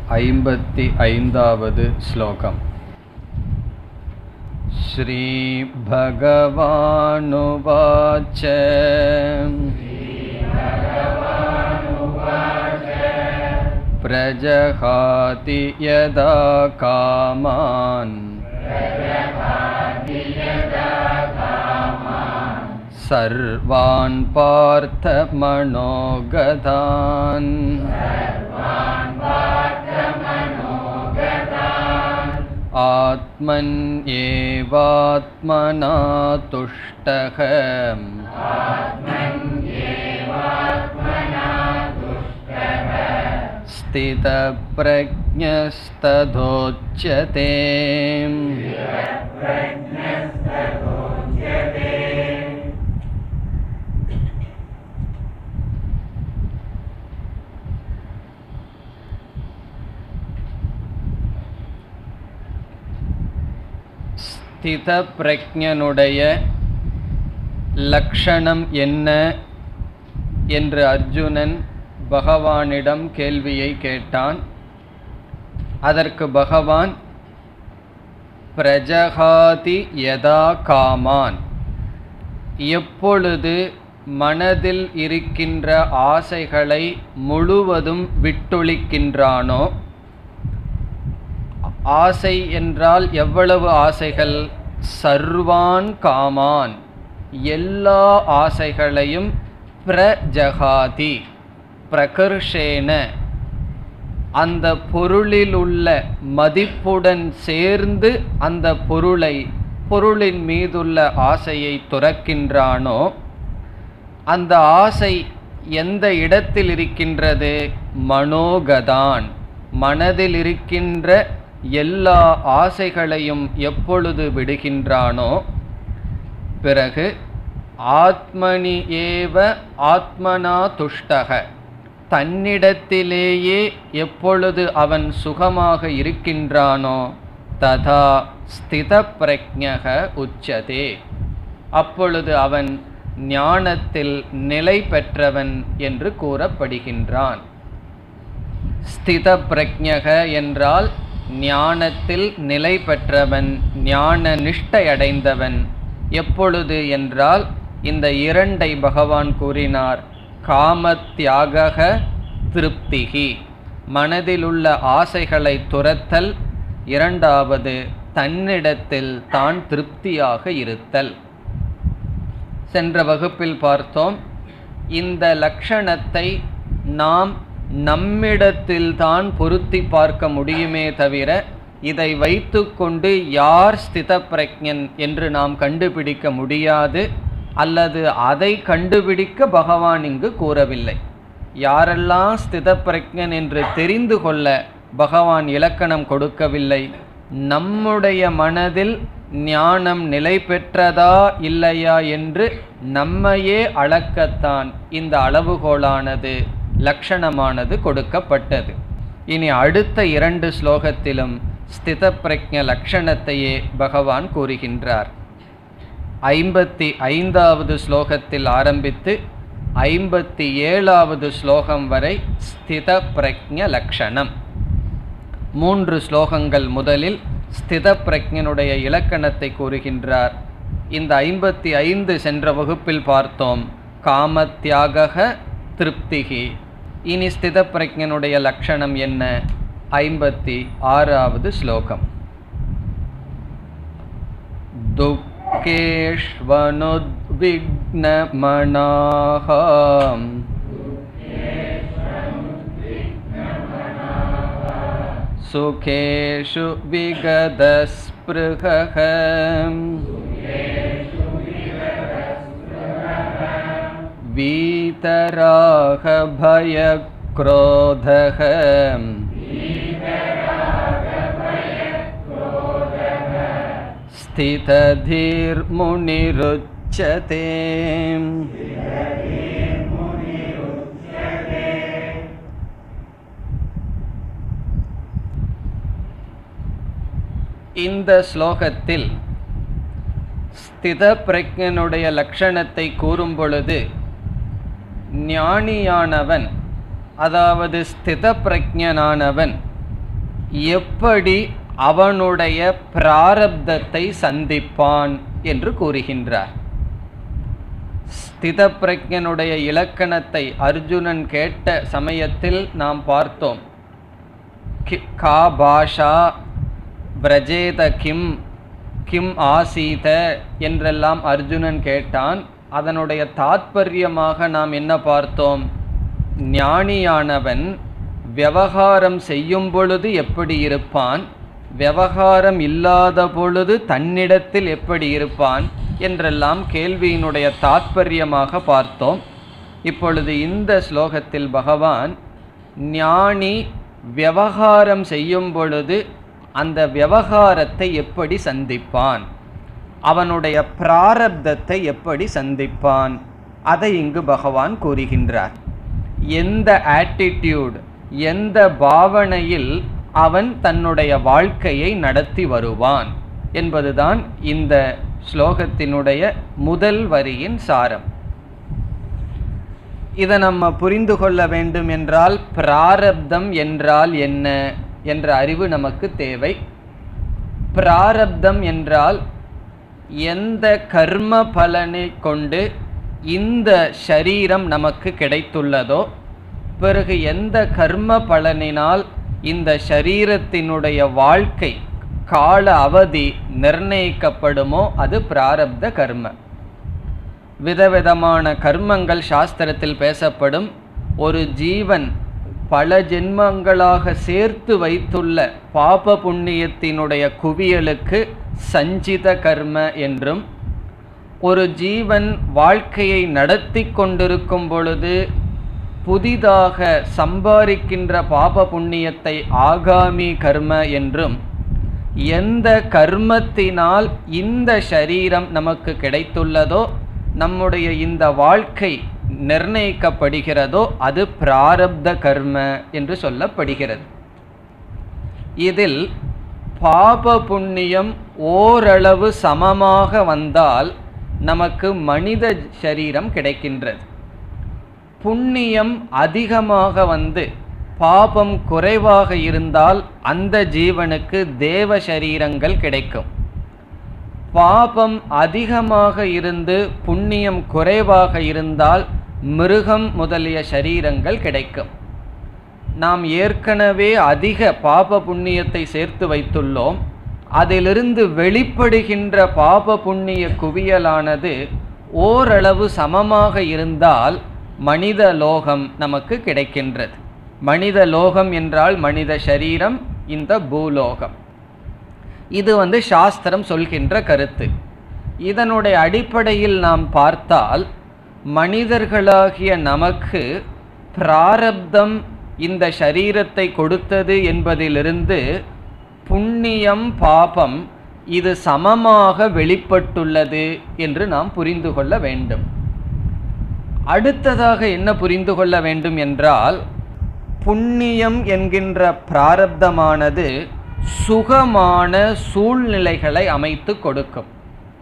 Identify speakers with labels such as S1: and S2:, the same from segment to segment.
S1: ऐम्बति ऐन्दावद् श्लोकम् श्रीभगवानुवाच प्रजहाति यदा कामान् सर्वान् पार्थमनोगतान् आत्मन्येवात्मना तुष्टः स्थितप्रज्ञस्तथोच्यते ஸ்தித பிரஜனுடைய லக்ஷணம் என்ன என்று அர்ஜுனன் பகவானிடம் கேள்வியை கேட்டான் அதற்கு பகவான் பிரஜகாதி யதா காமான் எப்பொழுது மனதில் இருக்கின்ற ஆசைகளை முழுவதும் விட்டொழிக்கின்றானோ ஆசை என்றால் எவ்வளவு ஆசைகள் சர்வான் காமான் எல்லா ஆசைகளையும் பிரஜகாதி பிரகர்ஷேன அந்த பொருளில் உள்ள மதிப்புடன் சேர்ந்து அந்த பொருளை பொருளின் மீதுள்ள ஆசையை துறக்கின்றானோ அந்த ஆசை எந்த இடத்தில் இருக்கின்றது மனோகதான் மனதில் இருக்கின்ற எல்லா ஆசைகளையும் எப்பொழுது விடுகின்றானோ பிறகு ஆத்மனி ஏவ ஆத்மனா துஷ்டக தன்னிடத்திலேயே எப்பொழுது அவன் சுகமாக இருக்கின்றானோ ததா ஸ்தித பிரஜக உச்சதே அப்பொழுது அவன் ஞானத்தில் நிலை பெற்றவன் என்று கூறப்படுகின்றான் ஸ்தித பிரஜக என்றால் ஞானத்தில் நிலை பெற்றவன் ஞான நிஷ்டை அடைந்தவன் எப்பொழுது என்றால் இந்த இரண்டை பகவான் கூறினார் காமத்தியாக திருப்திகி மனதிலுள்ள ஆசைகளை துரத்தல் இரண்டாவது தன்னிடத்தில் தான் திருப்தியாக இருத்தல் சென்ற வகுப்பில் பார்த்தோம் இந்த லட்சணத்தை நாம் நம்மிடத்தில் தான் பொருத்தி பார்க்க முடியுமே தவிர இதை வைத்துக்கொண்டு யார் ஸ்தித பிரஜன் என்று நாம் கண்டுபிடிக்க முடியாது அல்லது அதை கண்டுபிடிக்க பகவான் இங்கு கூறவில்லை யாரெல்லாம் ஸ்தித பிரஜன் என்று தெரிந்து கொள்ள பகவான் இலக்கணம் கொடுக்கவில்லை நம்முடைய மனதில் ஞானம் நிலை பெற்றதா இல்லையா என்று நம்மையே அளக்கத்தான் இந்த அளவுகோலானது லட்சணமானது கொடுக்கப்பட்டது இனி அடுத்த இரண்டு ஸ்லோகத்திலும் ஸ்தித பிரஜ லட்சணத்தையே பகவான் கூறுகின்றார் ஐம்பத்தி ஐந்தாவது ஸ்லோகத்தில் ஆரம்பித்து ஐம்பத்தி ஏழாவது ஸ்லோகம் வரை ஸ்தித பிரஜ லட்சணம் மூன்று ஸ்லோகங்கள் முதலில் ஸ்தித பிரஜனுடைய இலக்கணத்தை கூறுகின்றார் இந்த ஐம்பத்தி ஐந்து சென்ற வகுப்பில் பார்த்தோம் காமத்தியாக திருப்திகி இனி ஸ்தித பிரஜனுடைய லட்சணம் என்ன ஐம்பத்தி ஆறாவது ஸ்லோகம் துக்கேஷ்வனுத்விக்னமனாக सुखेषु विगतस्पृहः वीतरागभयक्रोधः स्थितधीर्मुनिरुच्यते இந்த ஸ்லோகத்தில் ஸ்தித பிரஜனுடைய லட்சணத்தை கூறும் பொழுது ஞானியானவன் அதாவது ஸ்தித பிரஜனானவன் எப்படி அவனுடைய பிராரப்தத்தை சந்திப்பான் என்று கூறுகின்றார் ஸ்திதப்பிரஜனுடைய இலக்கணத்தை அர்ஜுனன் கேட்ட சமயத்தில் நாம் பார்த்தோம் கி- கா பாஷா பிரஜேத கிம் கிம் ஆசீத என்றெல்லாம் அர்ஜுனன் கேட்டான் அதனுடைய தாத்பரியமாக நாம் என்ன பார்த்தோம் ஞானியானவன் விவகாரம் செய்யும் பொழுது எப்படி இருப்பான் விவகாரம் இல்லாத பொழுது தன்னிடத்தில் எப்படி இருப்பான் என்றெல்லாம் கேள்வியினுடைய தாத்பரியமாக பார்த்தோம் இப்பொழுது இந்த ஸ்லோகத்தில் பகவான் ஞானி விவகாரம் செய்யும் பொழுது அந்த விவகாரத்தை எப்படி சந்திப்பான் அவனுடைய பிராரப்தத்தை எப்படி சந்திப்பான் அதை இங்கு பகவான் கூறுகின்றார் எந்த ஆட்டிடியூட் எந்த பாவனையில் அவன் தன்னுடைய வாழ்க்கையை நடத்தி வருவான் என்பதுதான் இந்த ஸ்லோகத்தினுடைய முதல் வரியின் சாரம் இதை நம்ம புரிந்து கொள்ள வேண்டும் என்றால் பிராரப்தம் என்றால் என்ன என்ற அறிவு நமக்கு தேவை பிராரப்தம் என்றால் எந்த கர்ம பலனை கொண்டு இந்த ஷரீரம் நமக்கு கிடைத்துள்ளதோ பிறகு எந்த கர்ம பலனினால் இந்த ஷரீரத்தினுடைய வாழ்க்கை கால அவதி நிர்ணயிக்கப்படுமோ அது பிராரப்த கர்ம விதவிதமான கர்மங்கள் சாஸ்திரத்தில் பேசப்படும் ஒரு ஜீவன் பல ஜென்மங்களாக சேர்த்து வைத்துள்ள பாப புண்ணியத்தினுடைய குவியலுக்கு சஞ்சித கர்ம என்றும் ஒரு ஜீவன் வாழ்க்கையை நடத்தி கொண்டிருக்கும் பொழுது புதிதாக சம்பாதிக்கின்ற பாப புண்ணியத்தை ஆகாமி கர்ம என்றும் எந்த கர்மத்தினால் இந்த ஷரீரம் நமக்கு கிடைத்துள்ளதோ நம்முடைய இந்த வாழ்க்கை நிர்ணயிக்கப்படுகிறதோ அது பிராரப்த கர்ம என்று சொல்லப்படுகிறது இதில் பாப புண்ணியம் ஓரளவு சமமாக வந்தால் நமக்கு மனித சரீரம் கிடைக்கின்றது புண்ணியம் அதிகமாக வந்து பாபம் குறைவாக இருந்தால் அந்த ஜீவனுக்கு தேவ சரீரங்கள் கிடைக்கும் பாபம் அதிகமாக இருந்து புண்ணியம் குறைவாக இருந்தால் மிருகம் முதலிய சரீரங்கள் கிடைக்கும் நாம் ஏற்கனவே அதிக பாப புண்ணியத்தை சேர்த்து வைத்துள்ளோம் அதிலிருந்து வெளிப்படுகின்ற பாப புண்ணிய குவியலானது ஓரளவு சமமாக இருந்தால் மனித லோகம் நமக்கு கிடைக்கின்றது மனித லோகம் என்றால் மனித சரீரம் இந்த பூலோகம் இது வந்து சாஸ்திரம் சொல்கின்ற கருத்து இதனுடைய அடிப்படையில் நாம் பார்த்தால் மனிதர்களாகிய நமக்கு பிராரப்தம் இந்த சரீரத்தை கொடுத்தது என்பதிலிருந்து புண்ணியம் பாபம் இது சமமாக வெளிப்பட்டுள்ளது என்று நாம் புரிந்து கொள்ள வேண்டும் அடுத்ததாக என்ன புரிந்து கொள்ள வேண்டும் என்றால் புண்ணியம் என்கின்ற பிராரப்தமானது சுகமான சூழ்நிலைகளை அமைத்து கொடுக்கும்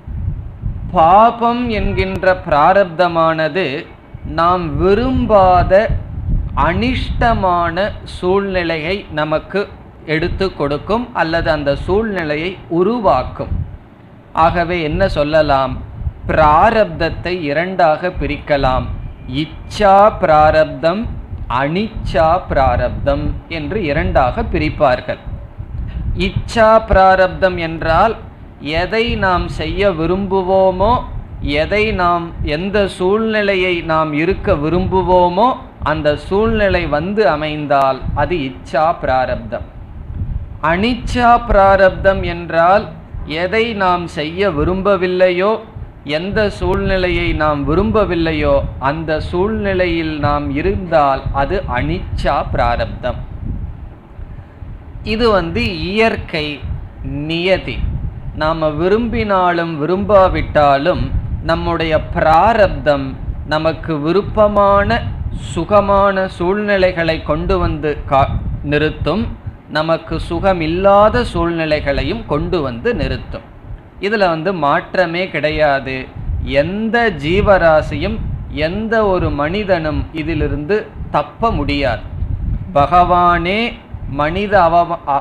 S1: பாபம் என்கின்ற பிராரப்தமானது நாம் விரும்பாத அனிஷ்டமான சூழ்நிலையை நமக்கு எடுத்து கொடுக்கும் அல்லது அந்த சூழ்நிலையை உருவாக்கும் ஆகவே என்ன சொல்லலாம் பிராரப்தத்தை இரண்டாக பிரிக்கலாம் இச்சா பிராரப்தம் அனிச்சா பிராரப்தம் என்று இரண்டாக பிரிப்பார்கள் இச்சா பிராரப்தம் என்றால் எதை நாம் செய்ய விரும்புவோமோ எதை நாம் எந்த சூழ்நிலையை நாம் இருக்க விரும்புவோமோ அந்த சூழ்நிலை வந்து அமைந்தால் அது இச்சா பிராரப்தம் அனிச்சா பிராரப்தம் என்றால் எதை நாம் செய்ய விரும்பவில்லையோ எந்த சூழ்நிலையை நாம் விரும்பவில்லையோ அந்த சூழ்நிலையில் நாம் இருந்தால் அது அனிச்சா பிராரப்தம் இது வந்து இயற்கை நியதி நாம் விரும்பினாலும் விரும்பாவிட்டாலும் நம்முடைய பிராரப்தம் நமக்கு விருப்பமான சுகமான சூழ்நிலைகளை கொண்டு வந்து கா நிறுத்தும் நமக்கு சுகமில்லாத சூழ்நிலைகளையும் கொண்டு வந்து நிறுத்தும் இதில் வந்து மாற்றமே கிடையாது எந்த ஜீவராசியும் எந்த ஒரு மனிதனும் இதிலிருந்து தப்ப முடியாது பகவானே மனித அவ அ-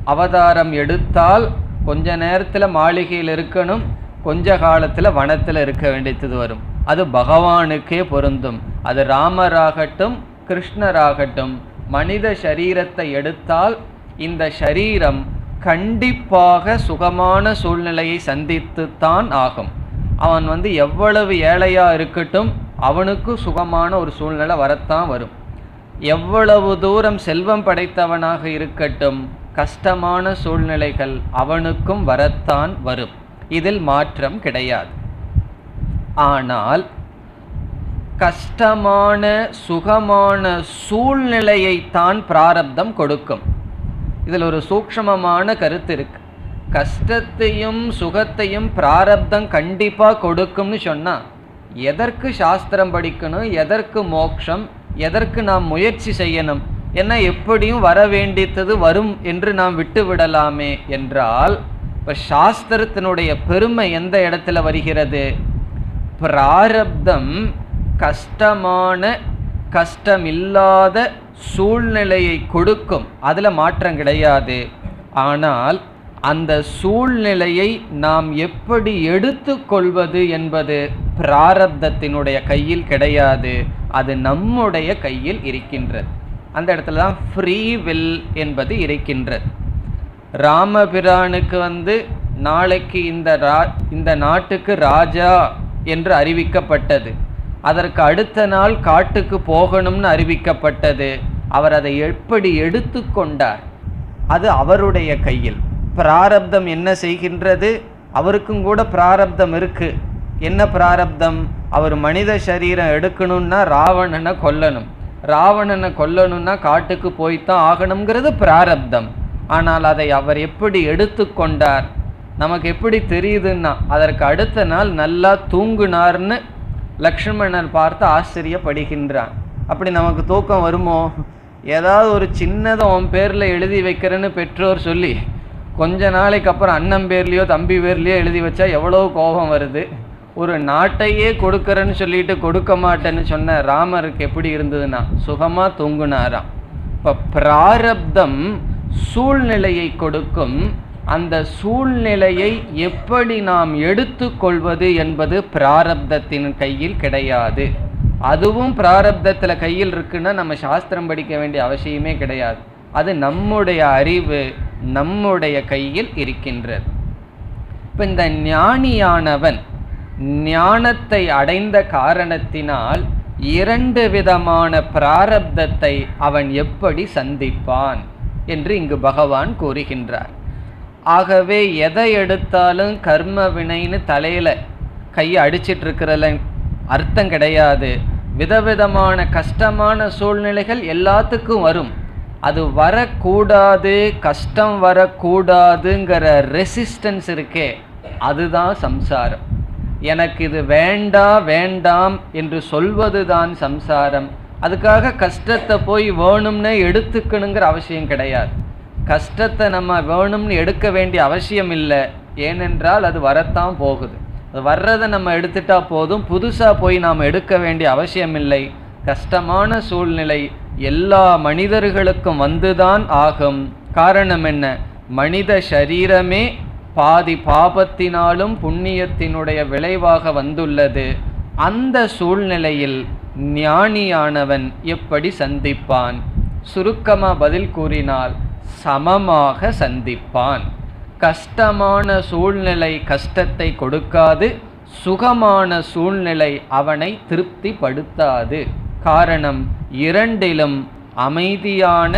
S1: அவதாரம் எடுத்தால் கொஞ்ச நேரத்தில் மாளிகையில் இருக்கணும் கொஞ்ச காலத்தில் வனத்தில் இருக்க வேண்டியது வரும் அது பகவானுக்கே பொருந்தும் அது ராமராகட்டும் கிருஷ்ணராகட்டும் மனித சரீரத்தை எடுத்தால் இந்த சரீரம் கண்டிப்பாக சுகமான சூழ்நிலையை சந்தித்துத்தான் ஆகும் அவன் வந்து எவ்வளவு ஏழையா இருக்கட்டும் அவனுக்கு சுகமான ஒரு சூழ்நிலை வரத்தான் வரும் எவ்வளவு தூரம் செல்வம் படைத்தவனாக இருக்கட்டும் கஷ்டமான சூழ்நிலைகள் அவனுக்கும் வரத்தான் வரும் இதில் மாற்றம் கிடையாது ஆனால் கஷ்டமான சுகமான சூழ்நிலையைத்தான் பிராரப்தம் கொடுக்கும் இதில் ஒரு சூக்ஷ்மமான கருத்து இருக்கு கஷ்டத்தையும் சுகத்தையும் பிராரப்தம் கண்டிப்பாக கொடுக்கும்னு சொன்னா எதற்கு சாஸ்திரம் படிக்கணும் எதற்கு மோட்சம் எதற்கு நாம் முயற்சி செய்யணும் என்ன எப்படியும் வர வேண்டியது வரும் என்று நாம் விட்டு விடலாமே என்றால் இப்போ சாஸ்திரத்தினுடைய பெருமை எந்த இடத்துல வருகிறது பிராரப்தம் கஷ்டமான கஷ்டமில்லாத சூழ்நிலையை கொடுக்கும் அதில் மாற்றம் கிடையாது ஆனால் அந்த சூழ்நிலையை நாம் எப்படி எடுத்துக்கொள்வது என்பது பிராரப்தத்தினுடைய கையில் கிடையாது அது நம்முடைய கையில் இருக்கின்றது அந்த இடத்துல தான் ஃப்ரீ வில் என்பது இருக்கின்றது ராமபிரானுக்கு வந்து நாளைக்கு இந்த ரா இந்த நாட்டுக்கு ராஜா என்று அறிவிக்கப்பட்டது அதற்கு அடுத்த நாள் காட்டுக்கு போகணும்னு அறிவிக்கப்பட்டது அவர் அதை எப்படி எடுத்துக்கொண்டார் அது அவருடைய கையில் பிராரப்தம் என்ன செய்கின்றது அவருக்கும் கூட பிராரப்தம் இருக்கு என்ன பிராரப்தம் அவர் மனித சரீரம் எடுக்கணும்னா ராவணனை கொல்லணும் ராவணனை கொல்லணும்னா காட்டுக்கு போய்த்தான் ஆகணுங்கிறது பிராரப்தம் ஆனால் அதை அவர் எப்படி எடுத்துக்கொண்டார் நமக்கு எப்படி தெரியுதுன்னா அதற்கு அடுத்த நாள் நல்லா தூங்குனார்னு லக்ஷ்மணன் பார்த்து ஆச்சரியப்படுகின்றான் அப்படி நமக்கு தூக்கம் வருமோ ஏதாவது ஒரு சின்னதை உன் பேரில் எழுதி வைக்கிறேன்னு பெற்றோர் சொல்லி கொஞ்ச நாளைக்கு அப்புறம் அண்ணன் பேர்லேயோ தம்பி பேர்லேயோ எழுதி வச்சா எவ்வளோ கோபம் வருது ஒரு நாட்டையே கொடுக்கறேன்னு சொல்லிட்டு கொடுக்க மாட்டேன்னு சொன்ன ராமருக்கு எப்படி இருந்ததுன்னா சுகமாக தூங்குனாராம் இப்போ பிராரப்தம் சூழ்நிலையை கொடுக்கும் அந்த சூழ்நிலையை எப்படி நாம் எடுத்துக்கொள்வது என்பது பிராரப்தத்தின் கையில் கிடையாது அதுவும் பிராரப்தத்தில் கையில் இருக்குன்னா நம்ம சாஸ்திரம் படிக்க வேண்டிய அவசியமே கிடையாது அது நம்முடைய அறிவு நம்முடைய கையில் இருக்கின்றது இப்போ இந்த ஞானியானவன் ஞானத்தை அடைந்த காரணத்தினால் இரண்டு விதமான பிராரப்தத்தை அவன் எப்படி சந்திப்பான் என்று இங்கு பகவான் கூறுகின்றார் ஆகவே எதை எடுத்தாலும் கர்ம வினைன்னு தலையில கையை அடிச்சிட்டு இருக்கிறதுல அர்த்தம் கிடையாது விதவிதமான கஷ்டமான சூழ்நிலைகள் எல்லாத்துக்கும் வரும் அது வரக்கூடாது கஷ்டம் வரக்கூடாதுங்கிற ரெசிஸ்டன்ஸ் இருக்கே அதுதான் சம்சாரம் எனக்கு இது வேண்டாம் வேண்டாம் என்று சொல்வதுதான் சம்சாரம் அதுக்காக கஷ்டத்தை போய் வேணும்னே எடுத்துக்கணுங்கிற அவசியம் கிடையாது கஷ்டத்தை நம்ம வேணும்னு எடுக்க வேண்டிய அவசியம் இல்லை ஏனென்றால் அது வரத்தான் போகுது அது வர்றதை நம்ம எடுத்துட்டா போதும் புதுசாக போய் நாம் எடுக்க வேண்டிய அவசியம் இல்லை கஷ்டமான சூழ்நிலை எல்லா மனிதர்களுக்கும் வந்துதான் ஆகும் காரணம் என்ன மனித சரீரமே பாதி பாபத்தினாலும் புண்ணியத்தினுடைய விளைவாக வந்துள்ளது அந்த சூழ்நிலையில் ஞானியானவன் எப்படி சந்திப்பான் சுருக்கமா பதில் கூறினால் சமமாக சந்திப்பான் கஷ்டமான சூழ்நிலை கஷ்டத்தை கொடுக்காது சுகமான சூழ்நிலை அவனை திருப்திப்படுத்தாது காரணம் இரண்டிலும் அமைதியான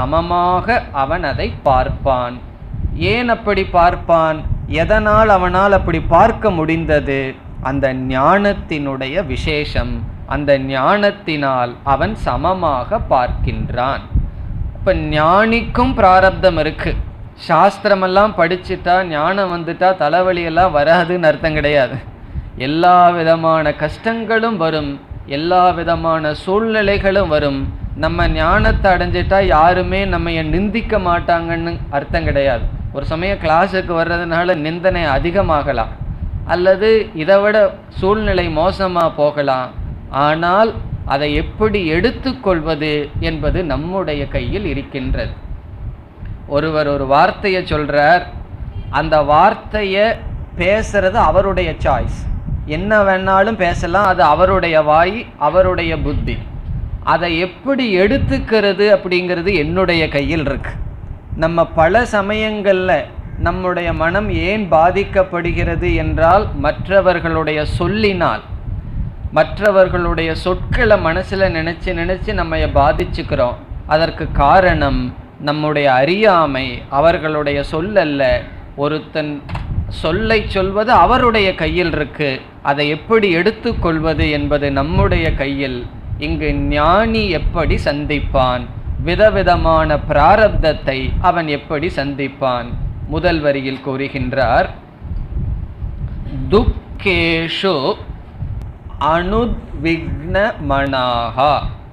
S1: சமமாக அவன் அதை பார்ப்பான் ஏன் அப்படி பார்ப்பான் எதனால் அவனால் அப்படி பார்க்க முடிந்தது அந்த ஞானத்தினுடைய விசேஷம் அந்த ஞானத்தினால் அவன் சமமாக பார்க்கின்றான் இப்போ ஞானிக்கும் பிராரப்தம் இருக்கு சாஸ்திரமெல்லாம் படிச்சுட்டா ஞானம் வந்துட்டா தலைவலியெல்லாம் வராதுன்னு அர்த்தம் கிடையாது எல்லா விதமான கஷ்டங்களும் வரும் எல்லா விதமான சூழ்நிலைகளும் வரும் நம்ம ஞானத்தை அடைஞ்சிட்டா யாருமே நம்ம நிந்திக்க மாட்டாங்கன்னு அர்த்தம் கிடையாது ஒரு சமயம் கிளாஸுக்கு வர்றதுனால நிந்தனை அதிகமாகலாம் அல்லது இதை விட சூழ்நிலை மோசமாக போகலாம் ஆனால் அதை எப்படி எடுத்துக்கொள்வது என்பது நம்முடைய கையில் இருக்கின்றது ஒருவர் ஒரு வார்த்தையை சொல்றார் அந்த வார்த்தையை பேசுறது அவருடைய சாய்ஸ் என்ன வேணாலும் பேசலாம் அது அவருடைய வாய் அவருடைய புத்தி அதை எப்படி எடுத்துக்கிறது அப்படிங்கிறது என்னுடைய கையில் இருக்கு நம்ம பல சமயங்களில் நம்முடைய மனம் ஏன் பாதிக்கப்படுகிறது என்றால் மற்றவர்களுடைய சொல்லினால் மற்றவர்களுடைய சொற்களை மனசில் நினச்சி நினச்சி நம்ம பாதிச்சுக்கிறோம் அதற்கு காரணம் நம்முடைய அறியாமை அவர்களுடைய சொல்லல்ல ஒருத்தன் சொல்லை சொல்வது அவருடைய கையில் இருக்கு அதை எப்படி எடுத்துக்கொள்வது என்பது நம்முடைய கையில் இங்கு ஞானி எப்படி சந்திப்பான் விதவிதமான பிராரப்தத்தை அவன் எப்படி சந்திப்பான் முதல் வரியில் கூறுகின்றார் துக்கேஷு அனுத்விக்னமனாகா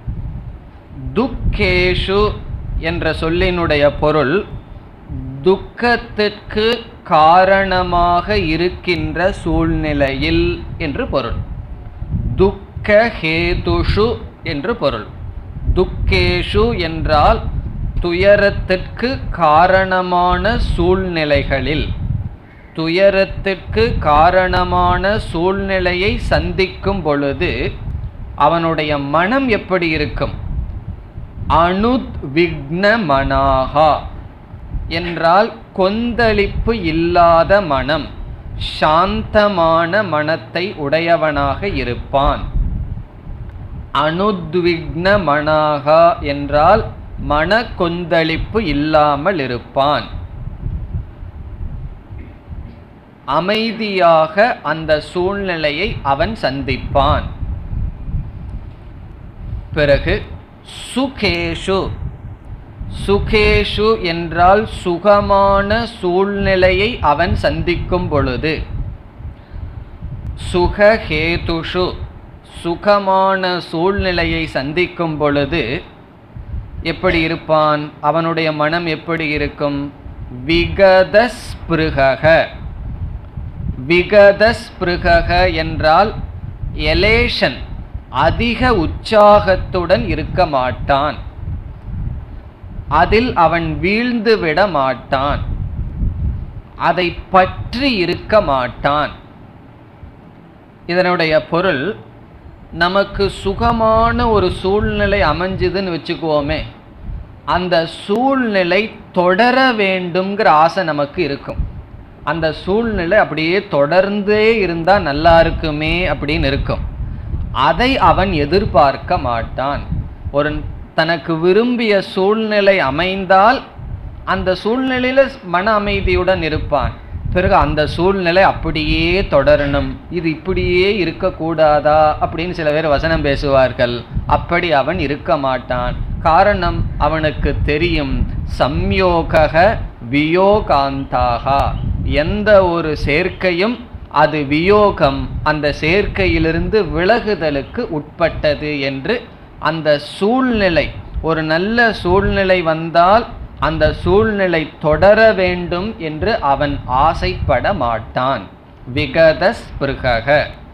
S1: துக்கேஷு என்ற சொல்லினுடைய பொருள் துக்கத்திற்கு காரணமாக இருக்கின்ற சூழ்நிலையில் என்று பொருள் துக்க ஹேதுஷு என்று பொருள் துக்கேஷு என்றால் துயரத்திற்கு காரணமான சூழ்நிலைகளில் துயரத்திற்கு காரணமான சூழ்நிலையை சந்திக்கும் பொழுது அவனுடைய மனம் எப்படி இருக்கும் அனுத்விக்ன மனாகா என்றால் கொந்தளிப்பு இல்லாத மனம் சாந்தமான மனத்தை உடையவனாக இருப்பான் அனுத்விக்ன மனாகா என்றால் மன கொந்தளிப்பு இல்லாமல் இருப்பான் அமைதியாக அந்த சூழ்நிலையை அவன் சந்திப்பான் பிறகு சுகேஷு சுகேஷு என்றால் சுகமான சூழ்நிலையை அவன் சந்திக்கும் பொழுது சுகஹேதுஷு சுகமான சூழ்நிலையை சந்திக்கும் பொழுது எப்படி இருப்பான் அவனுடைய மனம் எப்படி இருக்கும் விகதஸ்பிருகக விகதஸ்பிருகக என்றால் எலேஷன் அதிக உற்சாகத்துடன் இருக்க மாட்டான் அதில் அவன் வீழ்ந்து விட மாட்டான் அதை பற்றி இருக்க மாட்டான் இதனுடைய பொருள் நமக்கு சுகமான ஒரு சூழ்நிலை அமைஞ்சுதுன்னு வச்சுக்குவோமே அந்த சூழ்நிலை தொடர வேண்டுங்கிற ஆசை நமக்கு இருக்கும் அந்த சூழ்நிலை அப்படியே தொடர்ந்தே இருந்தால் நல்லா இருக்குமே அப்படின்னு இருக்கும் அதை அவன் எதிர்பார்க்க மாட்டான் ஒரு தனக்கு விரும்பிய சூழ்நிலை அமைந்தால் அந்த சூழ்நிலையில் மன அமைதியுடன் இருப்பான் பிறகு அந்த சூழ்நிலை அப்படியே தொடரணும் இது இப்படியே இருக்கக்கூடாதா அப்படின்னு சில பேர் வசனம் பேசுவார்கள் அப்படி அவன் இருக்க மாட்டான் காரணம் அவனுக்கு தெரியும் சம்யோக வியோகாந்தாகா எந்த ஒரு சேர்க்கையும் அது வியோகம் அந்த சேர்க்கையிலிருந்து விலகுதலுக்கு உட்பட்டது என்று அந்த சூழ்நிலை ஒரு நல்ல சூழ்நிலை வந்தால் அந்த சூழ்நிலை தொடர வேண்டும் என்று அவன் ஆசைப்பட மாட்டான் விகதஸ்பிருகக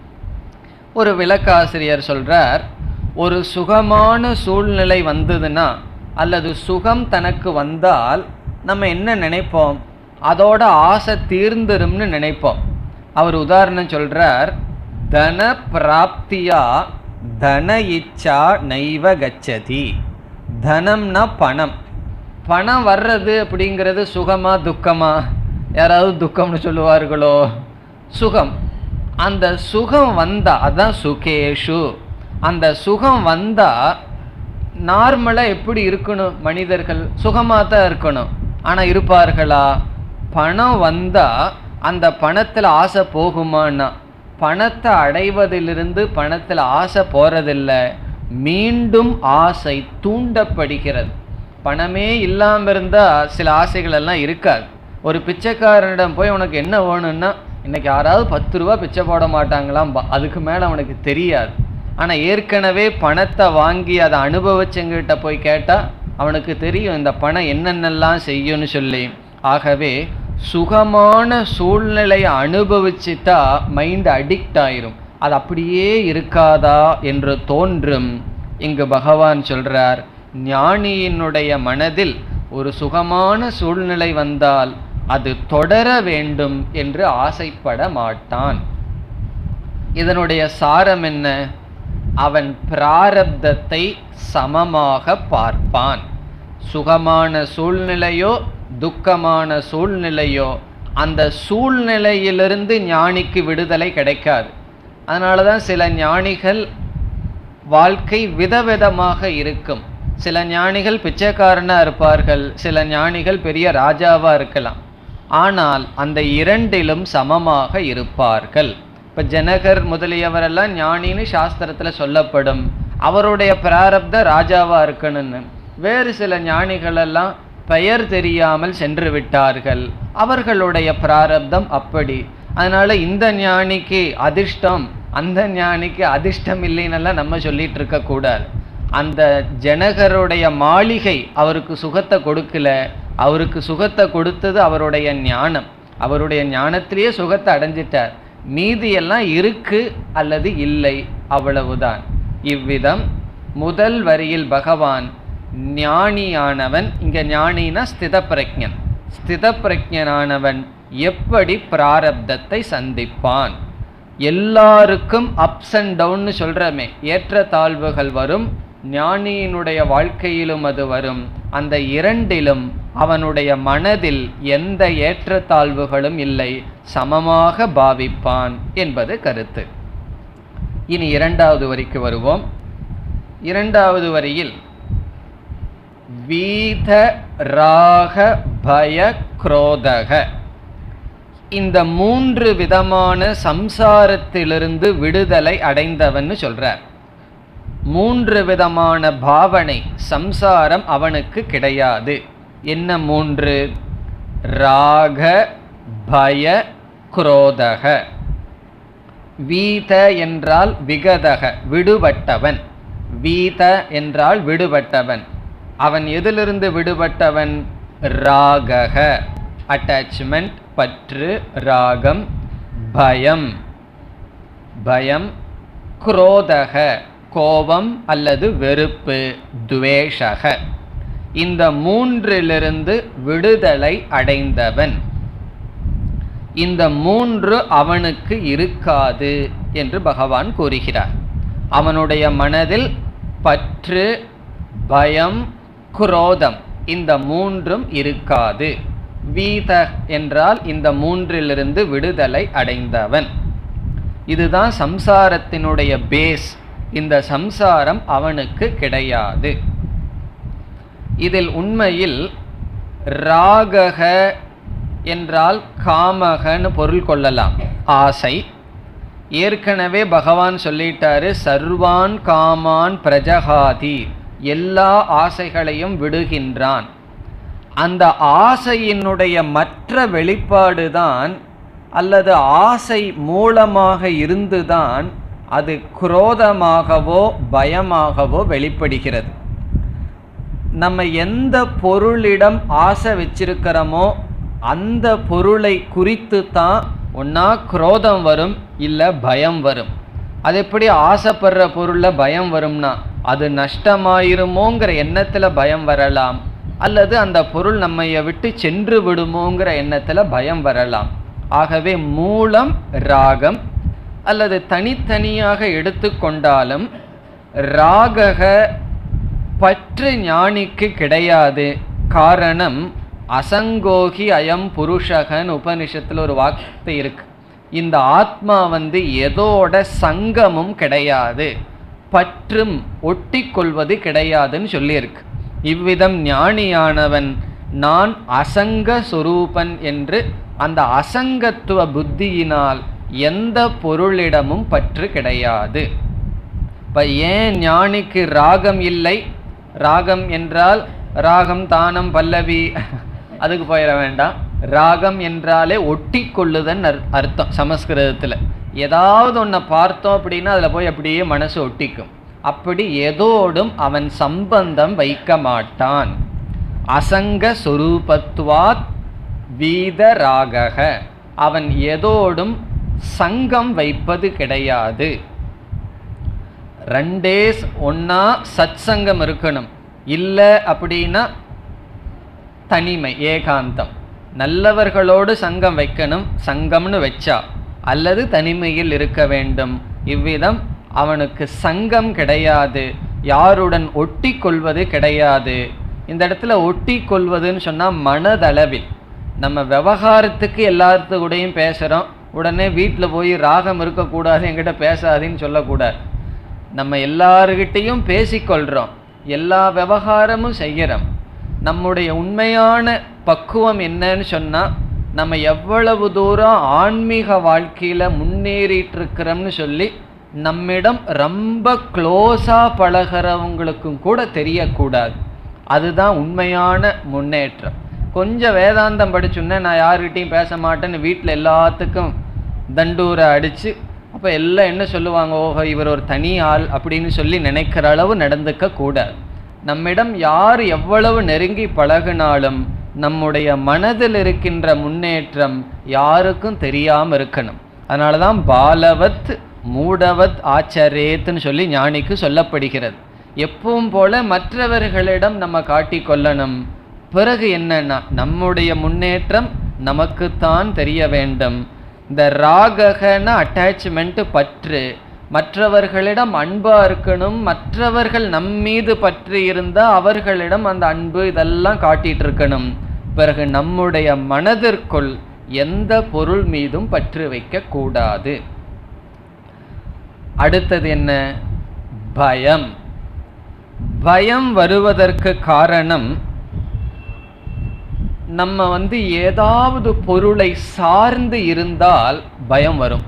S1: ஒரு விளக்காசிரியர் சொல்றார் ஒரு சுகமான சூழ்நிலை வந்ததுன்னா அல்லது சுகம் தனக்கு வந்தால் நம்ம என்ன நினைப்போம் அதோட ஆசை தீர்ந்துரும்னு நினைப்போம் அவர் உதாரணம் சொல்றார் தன பிராப்தியா தன இச்சா நைவ கச்சதி தனம்னா பணம் பணம் வர்றது அப்படிங்கிறது சுகமா துக்கமா யாராவது துக்கம்னு சொல்லுவார்களோ சுகம் அந்த சுகம் வந்தா அதான் சுகேஷு அந்த சுகம் வந்தா நார்மலாக எப்படி இருக்கணும் மனிதர்கள் சுகமாக தான் இருக்கணும் ஆனால் இருப்பார்களா பணம் வந்தா அந்த பணத்தில் ஆசை போகுமான்னா பணத்தை அடைவதிலிருந்து பணத்தில் ஆசை போறதில்ல மீண்டும் ஆசை தூண்டப்படுகிறது பணமே இல்லாமல் இருந்தால் சில ஆசைகள் எல்லாம் இருக்காது ஒரு பிச்சைக்காரனிடம் போய் உனக்கு என்ன வேணும்னா இன்னைக்கு யாராவது பத்து ரூபா பிச்சை போட மாட்டாங்களாம் பா- அதுக்கு மேலே அவனுக்கு தெரியாது ஆனால் ஏற்கனவே பணத்தை வாங்கி அதை அனுபவிச்சவங்கிட்ட போய் கேட்டால் அவனுக்கு தெரியும் இந்த பணம் என்னென்னலாம் செய்யும்னு சொல்லி ஆகவே சுகமான சூழ்நிலையை அனுபவிச்சுட்டா மைண்ட் அடிக்ட் ஆயிரும் அது அப்படியே இருக்காதா என்று தோன்றும் இங்கு பகவான் சொல்றார் ஞானியினுடைய மனதில் ஒரு சுகமான சூழ்நிலை வந்தால் அது தொடர வேண்டும் என்று ஆசைப்பட மாட்டான் இதனுடைய சாரம் என்ன அவன் பிராரப்தத்தை சமமாக பார்ப்பான் சுகமான சூழ்நிலையோ துக்கமான சூழ்நிலையோ அந்த சூழ்நிலையிலிருந்து ஞானிக்கு விடுதலை கிடைக்காது அதனால தான் சில ஞானிகள் வாழ்க்கை விதவிதமாக இருக்கும் சில ஞானிகள் பிச்சைக்காரனா இருப்பார்கள் சில ஞானிகள் பெரிய ராஜாவா இருக்கலாம் ஆனால் அந்த இரண்டிலும் சமமாக இருப்பார்கள் இப்ப ஜனகர் முதலியவரெல்லாம் ஞானின்னு சாஸ்திரத்துல சொல்லப்படும் அவருடைய பிராரப்த ராஜாவா இருக்கணும்னு வேறு சில ஞானிகள் எல்லாம் பெயர் தெரியாமல் சென்று விட்டார்கள் அவர்களுடைய பிராரப்தம் அப்படி அதனால இந்த ஞானிக்கு அதிர்ஷ்டம் அந்த ஞானிக்கு அதிர்ஷ்டம் இல்லைன்னெல்லாம் நம்ம சொல்லிட்டு இருக்க கூடாது அந்த ஜனகருடைய மாளிகை அவருக்கு சுகத்தை கொடுக்கல அவருக்கு சுகத்தை கொடுத்தது அவருடைய ஞானம் அவருடைய ஞானத்திலேயே சுகத்தை அடைஞ்சிட்டார் மீதி எல்லாம் இருக்கு அல்லது இல்லை அவ்வளவுதான் இவ்விதம் முதல் வரியில் பகவான் ஞானியானவன் இங்க ஞானினா ஸ்தித பிரஜன் ஸ்தித பிரஜனானவன் எப்படி பிராரப்தத்தை சந்திப்பான் எல்லாருக்கும் அப்ஸ் அண்ட் டவுன்னு சொல்றமே ஏற்ற தாழ்வுகள் வரும் ஞானியினுடைய வாழ்க்கையிலும் அது வரும் அந்த இரண்டிலும் அவனுடைய மனதில் எந்த ஏற்றத்தாழ்வுகளும் இல்லை சமமாக பாவிப்பான் என்பது கருத்து இனி இரண்டாவது வரிக்கு வருவோம் இரண்டாவது வரியில் வீத ராக பய குரோதக இந்த மூன்று விதமான சம்சாரத்திலிருந்து விடுதலை அடைந்தவன்னு சொல்றார் மூன்று விதமான பாவனை சம்சாரம் அவனுக்கு கிடையாது என்ன மூன்று ராக பய குரோதக வீத என்றால் விகதக விடுபட்டவன் வீத என்றால் விடுபட்டவன் அவன் எதிலிருந்து விடுபட்டவன் ராகக அட்டாச்மெண்ட் பற்று ராகம் பயம் பயம் குரோதக கோபம் அல்லது வெறுப்பு துவேஷக இந்த மூன்றிலிருந்து விடுதலை அடைந்தவன் இந்த மூன்று அவனுக்கு இருக்காது என்று பகவான் கூறுகிறார் அவனுடைய மனதில் பற்று பயம் குரோதம் இந்த மூன்றும் இருக்காது வீத என்றால் இந்த மூன்றிலிருந்து விடுதலை அடைந்தவன் இதுதான் சம்சாரத்தினுடைய பேஸ் இந்த சம்சாரம் அவனுக்கு கிடையாது இதில் உண்மையில் ராகக என்றால் காமகன்னு பொருள் கொள்ளலாம் ஆசை ஏற்கனவே பகவான் சொல்லிட்டாரு சர்வான் காமான் பிரஜகாதி எல்லா ஆசைகளையும் விடுகின்றான் அந்த ஆசையினுடைய மற்ற வெளிப்பாடுதான் அல்லது ஆசை மூலமாக இருந்துதான் அது குரோதமாகவோ பயமாகவோ வெளிப்படுகிறது நம்ம எந்த பொருளிடம் ஆசை வச்சிருக்கிறோமோ அந்த பொருளை குறித்து தான் ஒன்றா குரோதம் வரும் இல்லை பயம் வரும் அது எப்படி ஆசைப்படுற பொருளில் பயம் வரும்னா அது நஷ்டமாயிருமோங்கிற எண்ணத்தில் பயம் வரலாம் அல்லது அந்த பொருள் நம்மைய விட்டு சென்று விடுமோங்கிற எண்ணத்தில் பயம் வரலாம் ஆகவே மூலம் ராகம் அல்லது தனித்தனியாக எடுத்துக்கொண்டாலும் ராகக பற்று ஞானிக்கு கிடையாது காரணம் அசங்கோகி அயம் புருஷகன் உபனிஷத்தில் ஒரு வார்த்தை இருக்கு இந்த ஆத்மா வந்து எதோட சங்கமும் கிடையாது பற்றும் ஒட்டி கொள்வது கிடையாதுன்னு சொல்லியிருக்கு இவ்விதம் ஞானியானவன் நான் அசங்க சொரூபன் என்று அந்த அசங்கத்துவ புத்தியினால் எந்த பொருளிடமும் பற்று கிடையாது இப்ப ஏன் ஞானிக்கு ராகம் இல்லை ராகம் என்றால் ராகம் தானம் பல்லவி அதுக்கு போயிட வேண்டாம் ராகம் என்றாலே ஒட்டி கொள்ளுதன் அர்த்தம் சமஸ்கிருதத்தில் ஏதாவது ஒன்றை பார்த்தோம் அப்படின்னா அதில் போய் அப்படியே மனசு ஒட்டிக்கும் அப்படி எதோடும் அவன் சம்பந்தம் வைக்க மாட்டான் அசங்க சொரூபத்துவாத் வீத ராகக அவன் எதோடும் சங்கம் வைப்பது கிடையாது ரெண்டே ஒன்னா சத் சங்கம் இருக்கணும் இல்லை அப்படின்னா தனிமை ஏகாந்தம் நல்லவர்களோடு சங்கம் வைக்கணும் சங்கம்னு வச்சா அல்லது தனிமையில் இருக்க வேண்டும் இவ்விதம் அவனுக்கு சங்கம் கிடையாது யாருடன் ஒட்டி கொள்வது கிடையாது இந்த இடத்துல ஒட்டி கொள்வதுன்னு சொன்னால் மனதளவில் நம்ம விவகாரத்துக்கு எல்லாத்து கூடயும் பேசுகிறோம் உடனே வீட்டில் போய் ராகம் இருக்கக்கூடாது என்கிட்ட பேசாதேன்னு சொல்லக்கூடாது நம்ம எல்லாருக்கிட்டேயும் பேசிக்கொள்கிறோம் எல்லா விவகாரமும் செய்கிறோம் நம்முடைய உண்மையான பக்குவம் என்னன்னு சொன்னால் நம்ம எவ்வளவு தூரம் ஆன்மீக வாழ்க்கையில் முன்னேறிட்டு இருக்கிறோம்னு சொல்லி நம்மிடம் ரொம்ப க்ளோஸாக பழகிறவங்களுக்கும் கூட தெரியக்கூடாது அதுதான் உண்மையான முன்னேற்றம் கொஞ்சம் வேதாந்தம் படிச்சுன்னே நான் யாருக்கிட்டையும் பேச மாட்டேன்னு வீட்டில் எல்லாத்துக்கும் தண்டூரை அடித்து அப்போ எல்லாம் என்ன சொல்லுவாங்க ஓஹோ இவர் ஒரு தனி ஆள் அப்படின்னு சொல்லி நினைக்கிற அளவு நடந்துக்க கூடாது நம்மிடம் யார் எவ்வளவு நெருங்கி பழகினாலும் நம்முடைய மனதில் இருக்கின்ற முன்னேற்றம் யாருக்கும் தெரியாமல் இருக்கணும் அதனால தான் பாலவத் மூடவத் ஆச்சரேத்துன்னு சொல்லி ஞானிக்கு சொல்லப்படுகிறது எப்பவும் போல மற்றவர்களிடம் நம்ம காட்டிக் கொள்ளணும் பிறகு என்னன்னா நம்முடைய முன்னேற்றம் நமக்குத்தான் தெரிய வேண்டும் இந்த ராககன அட்டாச்மெண்ட் பற்று மற்றவர்களிடம் அன்பா இருக்கணும் மற்றவர்கள் நம் மீது பற்றி இருந்தா அவர்களிடம் அந்த அன்பு இதெல்லாம் காட்டிட்டு இருக்கணும் பிறகு நம்முடைய மனதிற்குள் எந்த பொருள் மீதும் பற்று வைக்க கூடாது அடுத்தது என்ன பயம் பயம் வருவதற்கு காரணம் நம்ம வந்து ஏதாவது பொருளை சார்ந்து இருந்தால் பயம் வரும்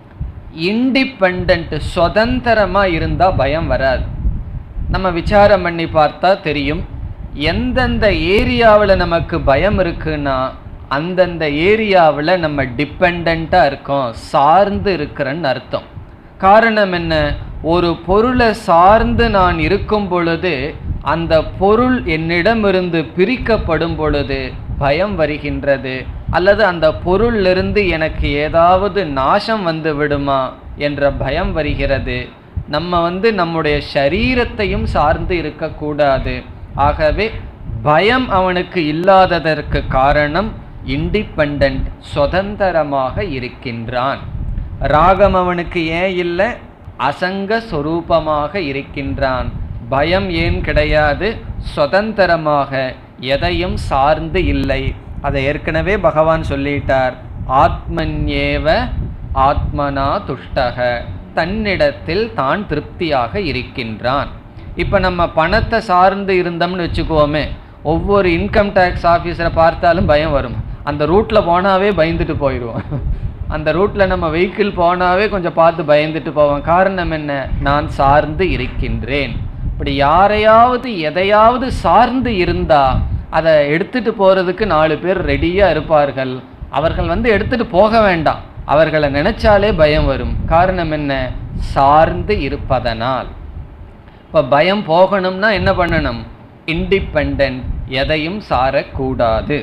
S1: இண்டிபெண்ட் சுதந்திரமா இருந்தா பயம் வராது நம்ம விசாரம் பண்ணி பார்த்தா தெரியும் எந்தெந்த ஏரியாவில் நமக்கு பயம் இருக்குன்னா அந்தந்த ஏரியாவில் நம்ம டிபெண்ட்டாக இருக்கோம் சார்ந்து இருக்கிறன்னு அர்த்தம் காரணம் என்ன ஒரு பொருளை சார்ந்து நான் இருக்கும் பொழுது அந்த பொருள் என்னிடமிருந்து பிரிக்கப்படும் பொழுது பயம் வருகின்றது அல்லது அந்த பொருளிலிருந்து எனக்கு ஏதாவது நாசம் வந்து விடுமா என்ற பயம் வருகிறது நம்ம வந்து நம்முடைய சரீரத்தையும் சார்ந்து இருக்கக்கூடாது ஆகவே பயம் அவனுக்கு இல்லாததற்கு காரணம் இண்டிபெண்ட் சுதந்திரமாக இருக்கின்றான் ராகம் அவனுக்கு ஏன் இல்லை அசங்க சொரூபமாக இருக்கின்றான் பயம் ஏன் கிடையாது சுதந்திரமாக எதையும் சார்ந்து இல்லை அதை ஏற்கனவே பகவான் சொல்லிட்டார் ஆத்மன்யேவ ஆத்மனா துஷ்டக தன்னிடத்தில் தான் திருப்தியாக இருக்கின்றான் இப்போ நம்ம பணத்தை சார்ந்து இருந்தோம்னு வச்சுக்குவோமே ஒவ்வொரு இன்கம் டேக்ஸ் ஆஃபீஸரை பார்த்தாலும் பயம் வரும் அந்த ரூட்டில் போனாவே பயந்துட்டு போயிடுவோம் அந்த ரூட்டில் நம்ம வெஹிக்கிள் போனாவே கொஞ்சம் பார்த்து பயந்துட்டு போவோம் காரணம் என்ன நான் சார்ந்து இருக்கின்றேன் இப்படி யாரையாவது எதையாவது சார்ந்து இருந்தா அதை எடுத்துட்டு போறதுக்கு நாலு பேர் ரெடியாக இருப்பார்கள் அவர்கள் வந்து எடுத்துட்டு போக வேண்டாம் அவர்களை நினைச்சாலே பயம் வரும் காரணம் என்ன சார்ந்து இருப்பதனால் இப்போ பயம் போகணும்னா என்ன பண்ணணும் இண்டிபெண்ட் எதையும் சாரக்கூடாது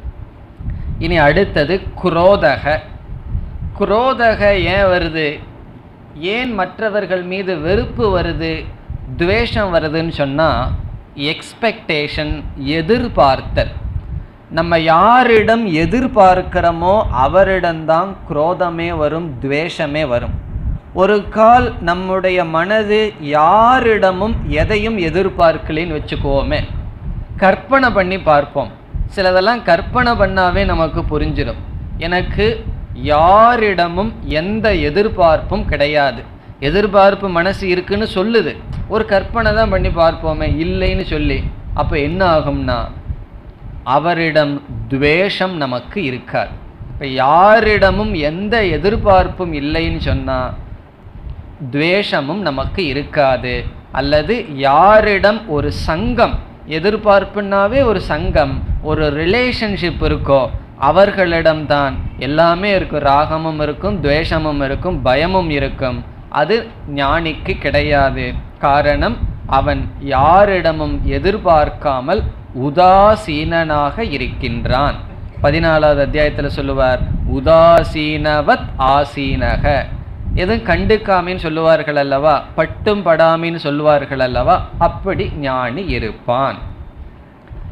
S1: இனி அடுத்தது குரோதக குரோதக ஏன் வருது ஏன் மற்றவர்கள் மீது வெறுப்பு வருது துவேஷம் வருதுன்னு சொன்னால் எக்ஸ்பெக்டேஷன் எதிர்பார்த்தல் நம்ம யாரிடம் எதிர்பார்க்கிறோமோ அவரிடம்தான் குரோதமே வரும் துவேஷமே வரும் ஒரு கால் நம்முடைய மனது யாரிடமும் எதையும் எதிர்பார்க்கலின்னு வச்சுக்குவோமே கற்பனை பண்ணி பார்ப்போம் சிலதெல்லாம் கற்பனை பண்ணாவே நமக்கு புரிஞ்சிடும் எனக்கு யாரிடமும் எந்த எதிர்பார்ப்பும் கிடையாது எதிர்பார்ப்பு மனசு இருக்குன்னு சொல்லுது ஒரு கற்பனை தான் பண்ணி பார்ப்போமே இல்லைன்னு சொல்லி அப்போ என்ன ஆகும்னா அவரிடம் துவேஷம் நமக்கு இருக்காது இப்போ யாரிடமும் எந்த எதிர்பார்ப்பும் இல்லைன்னு சொன்னால் துவேஷமும் நமக்கு இருக்காது அல்லது யாரிடம் ஒரு சங்கம் எதிர்பார்ப்புனாவே ஒரு சங்கம் ஒரு ரிலேஷன்ஷிப் இருக்கோ அவர்களிடம்தான் எல்லாமே இருக்கும் ராகமும் இருக்கும் துவேஷமும் இருக்கும் பயமும் இருக்கும் அது ஞானிக்கு கிடையாது காரணம் அவன் யாரிடமும் எதிர்பார்க்காமல் உதாசீனனாக இருக்கின்றான் பதினாலாவது அத்தியாயத்தில் சொல்லுவார் உதாசீனவத் ஆசீனக எதுவும் கண்டுக்காமின்னு சொல்லுவார்கள் அல்லவா பட்டும் படாமின்னு சொல்லுவார்கள் அல்லவா அப்படி ஞானி இருப்பான்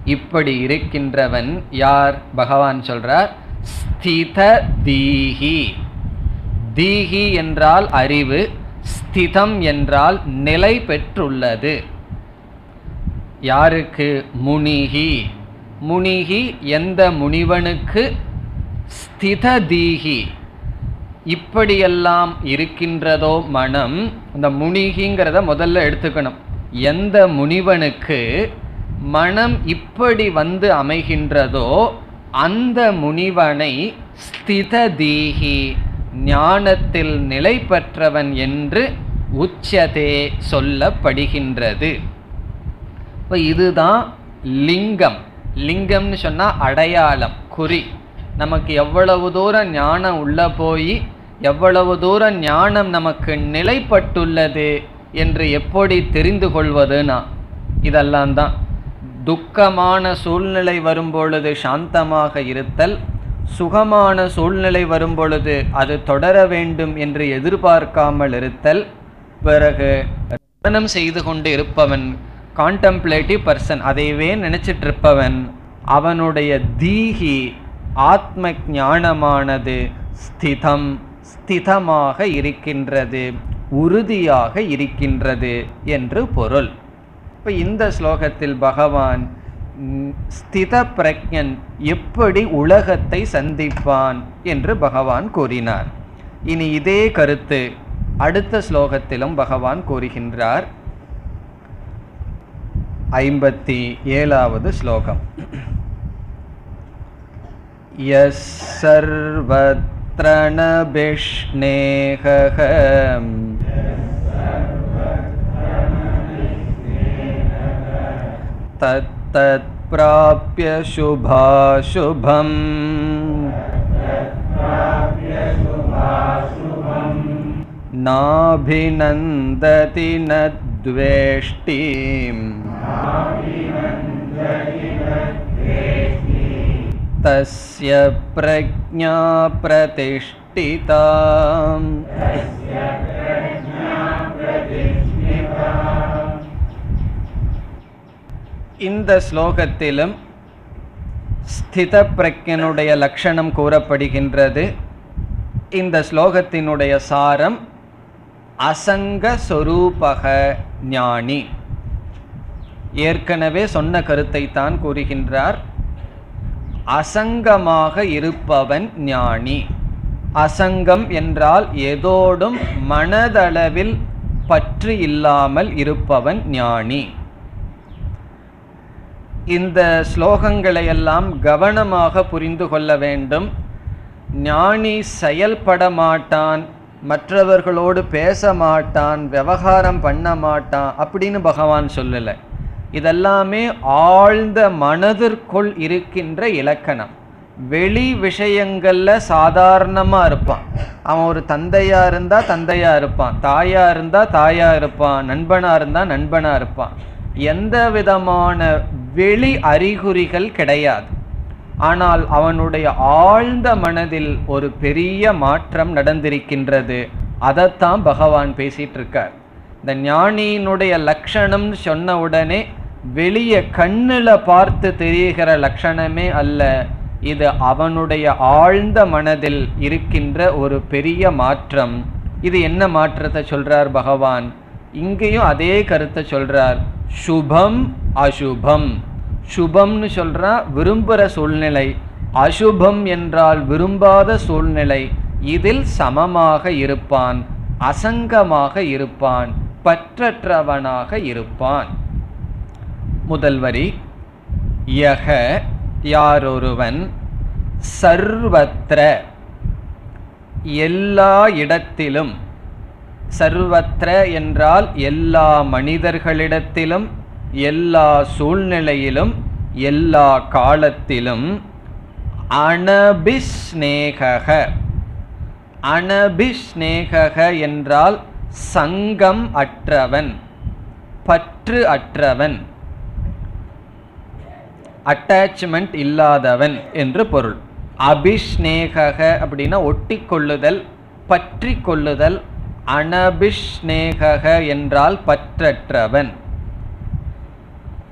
S1: இப்படி இருக்கின்றவன் யார் பகவான் சொல்றார் ஸ்தித தீஹி தீஹி என்றால் அறிவு ஸ்திதம் என்றால் நிலை பெற்றுள்ளது யாருக்கு முனிகி முனிகி எந்த முனிவனுக்கு ஸ்தித தீஹி இப்படியெல்லாம் இருக்கின்றதோ மனம் இந்த முனிகிங்கிறத முதல்ல எடுத்துக்கணும் எந்த முனிவனுக்கு மனம் இப்படி வந்து அமைகின்றதோ அந்த முனிவனை ஸ்தித தீஹி ஞானத்தில் நிலை பெற்றவன் என்று உச்சதே சொல்லப்படுகின்றது இப்போ இதுதான் லிங்கம் லிங்கம்னு சொன்னால் அடையாளம் குறி நமக்கு எவ்வளவு தூரம் ஞானம் உள்ள போய் எவ்வளவு தூரம் ஞானம் நமக்கு நிலைப்பட்டுள்ளது என்று எப்படி தெரிந்து கொள்வதுனா இதெல்லாம் தான் துக்கமான சூழ்நிலை வரும்பொழுது சாந்தமாக இருத்தல் சுகமான சூழ்நிலை வரும்பொழுது அது தொடர வேண்டும் என்று எதிர்பார்க்காமல் இருத்தல் பிறகு மனனம் செய்து கொண்டு இருப்பவன் கான்டம்ப்ளேட்டிவ் பர்சன் அதைவே நினைச்சிட்டு இருப்பவன் அவனுடைய தீகி ஆத்ம ஞானமானது ஸ்திதம் ஸ்திதமாக இருக்கின்றது உறுதியாக இருக்கின்றது என்று பொருள் இப்போ இந்த ஸ்லோகத்தில் பகவான் ம், ஸ்தித பிரக்ஞன் எப்படி உலகத்தை சந்திப்பான் என்று பகவான் கூறினார் இனி இதே கருத்து அடுத்த ஸ்லோகத்திலும் பகவான் கூறுகின்றார் ஐம்பத்தி ஏழாவது ஸ்லோகம் यः सर्वत्र न विष्णेहः तत्तत्प्राप्य शुभाशुभम् नाभिनन्दति न द्वेष्टिम् तस्य प्रज्ञा प्रतिष्ठिता இந்த ஸ்லோகத்திலும் ஸ்தித பிரக்ஞனுடைய லட்சணம் கூறப்படுகின்றது இந்த ஸ்லோகத்தினுடைய சாரம் அசங்க சொரூபக ஞானி ஏற்கனவே சொன்ன கருத்தை தான் கூறுகின்றார் அசங்கமாக இருப்பவன் ஞானி அசங்கம் என்றால் எதோடும் மனதளவில் பற்று இல்லாமல் இருப்பவன் ஞானி இந்த ஸ்லோகங்களை எல்லாம் கவனமாக புரிந்து கொள்ள வேண்டும் ஞானி செயல்பட மாட்டான் மற்றவர்களோடு பேச மாட்டான் விவகாரம் பண்ண மாட்டான் அப்படின்னு பகவான் சொல்லலை இதெல்லாமே ஆழ்ந்த மனதிற்குள் இருக்கின்ற இலக்கணம் வெளி விஷயங்கள்ல சாதாரணமா இருப்பான் அவன் ஒரு தந்தையா இருந்தா தந்தையா இருப்பான் தாயா இருந்தா தாயா இருப்பான் நண்பனா இருந்தா நண்பனா இருப்பான் எந்த விதமான வெளி அறிகுறிகள் கிடையாது ஆனால் அவனுடைய ஆழ்ந்த மனதில் ஒரு பெரிய மாற்றம் நடந்திருக்கின்றது அதைத்தான் பகவான் பேசிட்டு இருக்கார் இந்த ஞானியினுடைய லட்சணம்னு சொன்ன உடனே வெளியே கண்ணுல பார்த்து தெரிகிற லட்சணமே அல்ல இது அவனுடைய ஆழ்ந்த மனதில் இருக்கின்ற ஒரு பெரிய மாற்றம் இது என்ன மாற்றத்தை சொல்றார் பகவான் இங்கேயும் அதே கருத்தை சொல்றார் சுபம் அசுபம் சுபம்னு சொல்றா விரும்புகிற சூழ்நிலை அசுபம் என்றால் விரும்பாத சூழ்நிலை இதில் சமமாக இருப்பான் அசங்கமாக இருப்பான் பற்றற்றவனாக இருப்பான் முதல் வரி யக யாரொருவன் சர்வத்திர எல்லா இடத்திலும் சர்வத்திர என்றால் எல்லா மனிதர்களிடத்திலும் எல்லா சூழ்நிலையிலும் எல்லா காலத்திலும் அனபிஸ்நேகக அனபிஸ்நேகக என்றால் சங்கம் அற்றவன் பற்று அற்றவன் அட்டாச்மெண்ட் இல்லாதவன் என்று பொருள் அபிஷ்நேகக அப்படின்னா ஒட்டி கொள்ளுதல் பற்றி கொள்ளுதல் அனபிஷ்நேகக என்றால் பற்றற்றவன்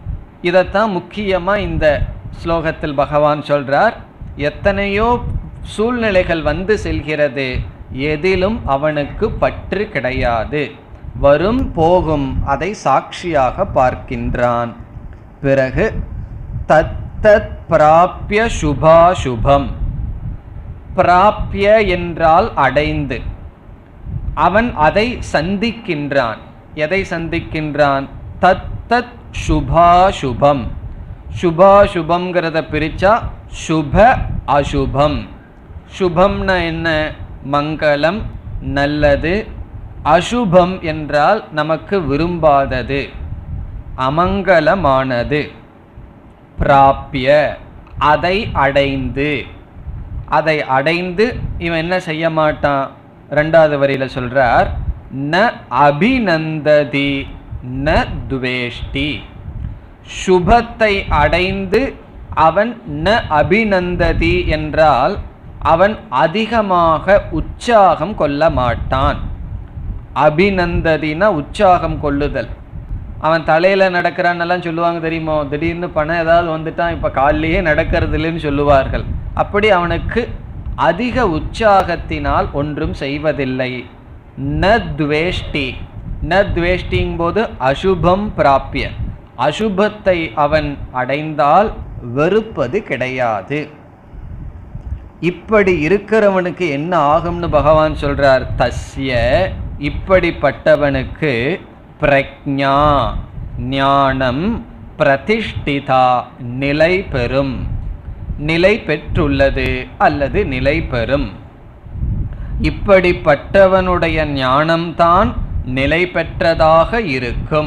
S1: இதைத்தான் முக்கியமாக இந்த ஸ்லோகத்தில் பகவான் சொல்றார் எத்தனையோ சூழ்நிலைகள் வந்து செல்கிறது எதிலும் அவனுக்கு பற்று கிடையாது வரும் போகும் அதை சாட்சியாக பார்க்கின்றான் பிறகு தத்தத் பிராப்பிய சுபாசுபம் பிராப்பிய என்றால் அடைந்து அவன் அதை சந்திக்கின்றான் எதை சந்திக்கின்றான் தத்தத் சுபாசுபம் சுபாசுபம்ங்கிறத பிரிச்சா சுப அசுபம் சுபம்னா என்ன மங்களம் நல்லது அசுபம் என்றால் நமக்கு விரும்பாதது அமங்கலமானது பிராப்பிய அதை அடைந்து அதை அடைந்து இவன் என்ன செய்ய மாட்டான் ரெண்டாவது வரியில சொல்றார் ந அபிநந்ததி ந துவேஷ்டி சுபத்தை அடைந்து அவன் ந அபிநந்ததி என்றால் அவன் அதிகமாக உற்சாகம் கொள்ள மாட்டான் அபிநந்ததினா உற்சாகம் கொள்ளுதல் அவன் தலையில நடக்கிறான்னெல்லாம் சொல்லுவாங்க தெரியுமோ திடீர்னு பணம் ஏதாவது வந்துட்டான் இப்ப காலிலேயே நடக்கிறது இல்லைன்னு சொல்லுவார்கள் அப்படி அவனுக்கு அதிக உற்சாகத்தினால் ஒன்றும் செய்வதில்லை ந துவேஷ்டி ந துவேஷ்டிங் போது அசுபம் பிராப்பிய அசுபத்தை அவன் அடைந்தால் வெறுப்பது கிடையாது இப்படி இருக்கிறவனுக்கு என்ன ஆகும்னு பகவான் சொல்றார் தஸ்ய இப்படிப்பட்டவனுக்கு பிரக்ஞா ஞானம் பிரதிஷ்டிதா நிலை பெறும் நிலை பெற்றுள்ளது அல்லது நிலை பெறும் இப்படிப்பட்டவனுடைய ஞானம்தான் நிலை பெற்றதாக இருக்கும்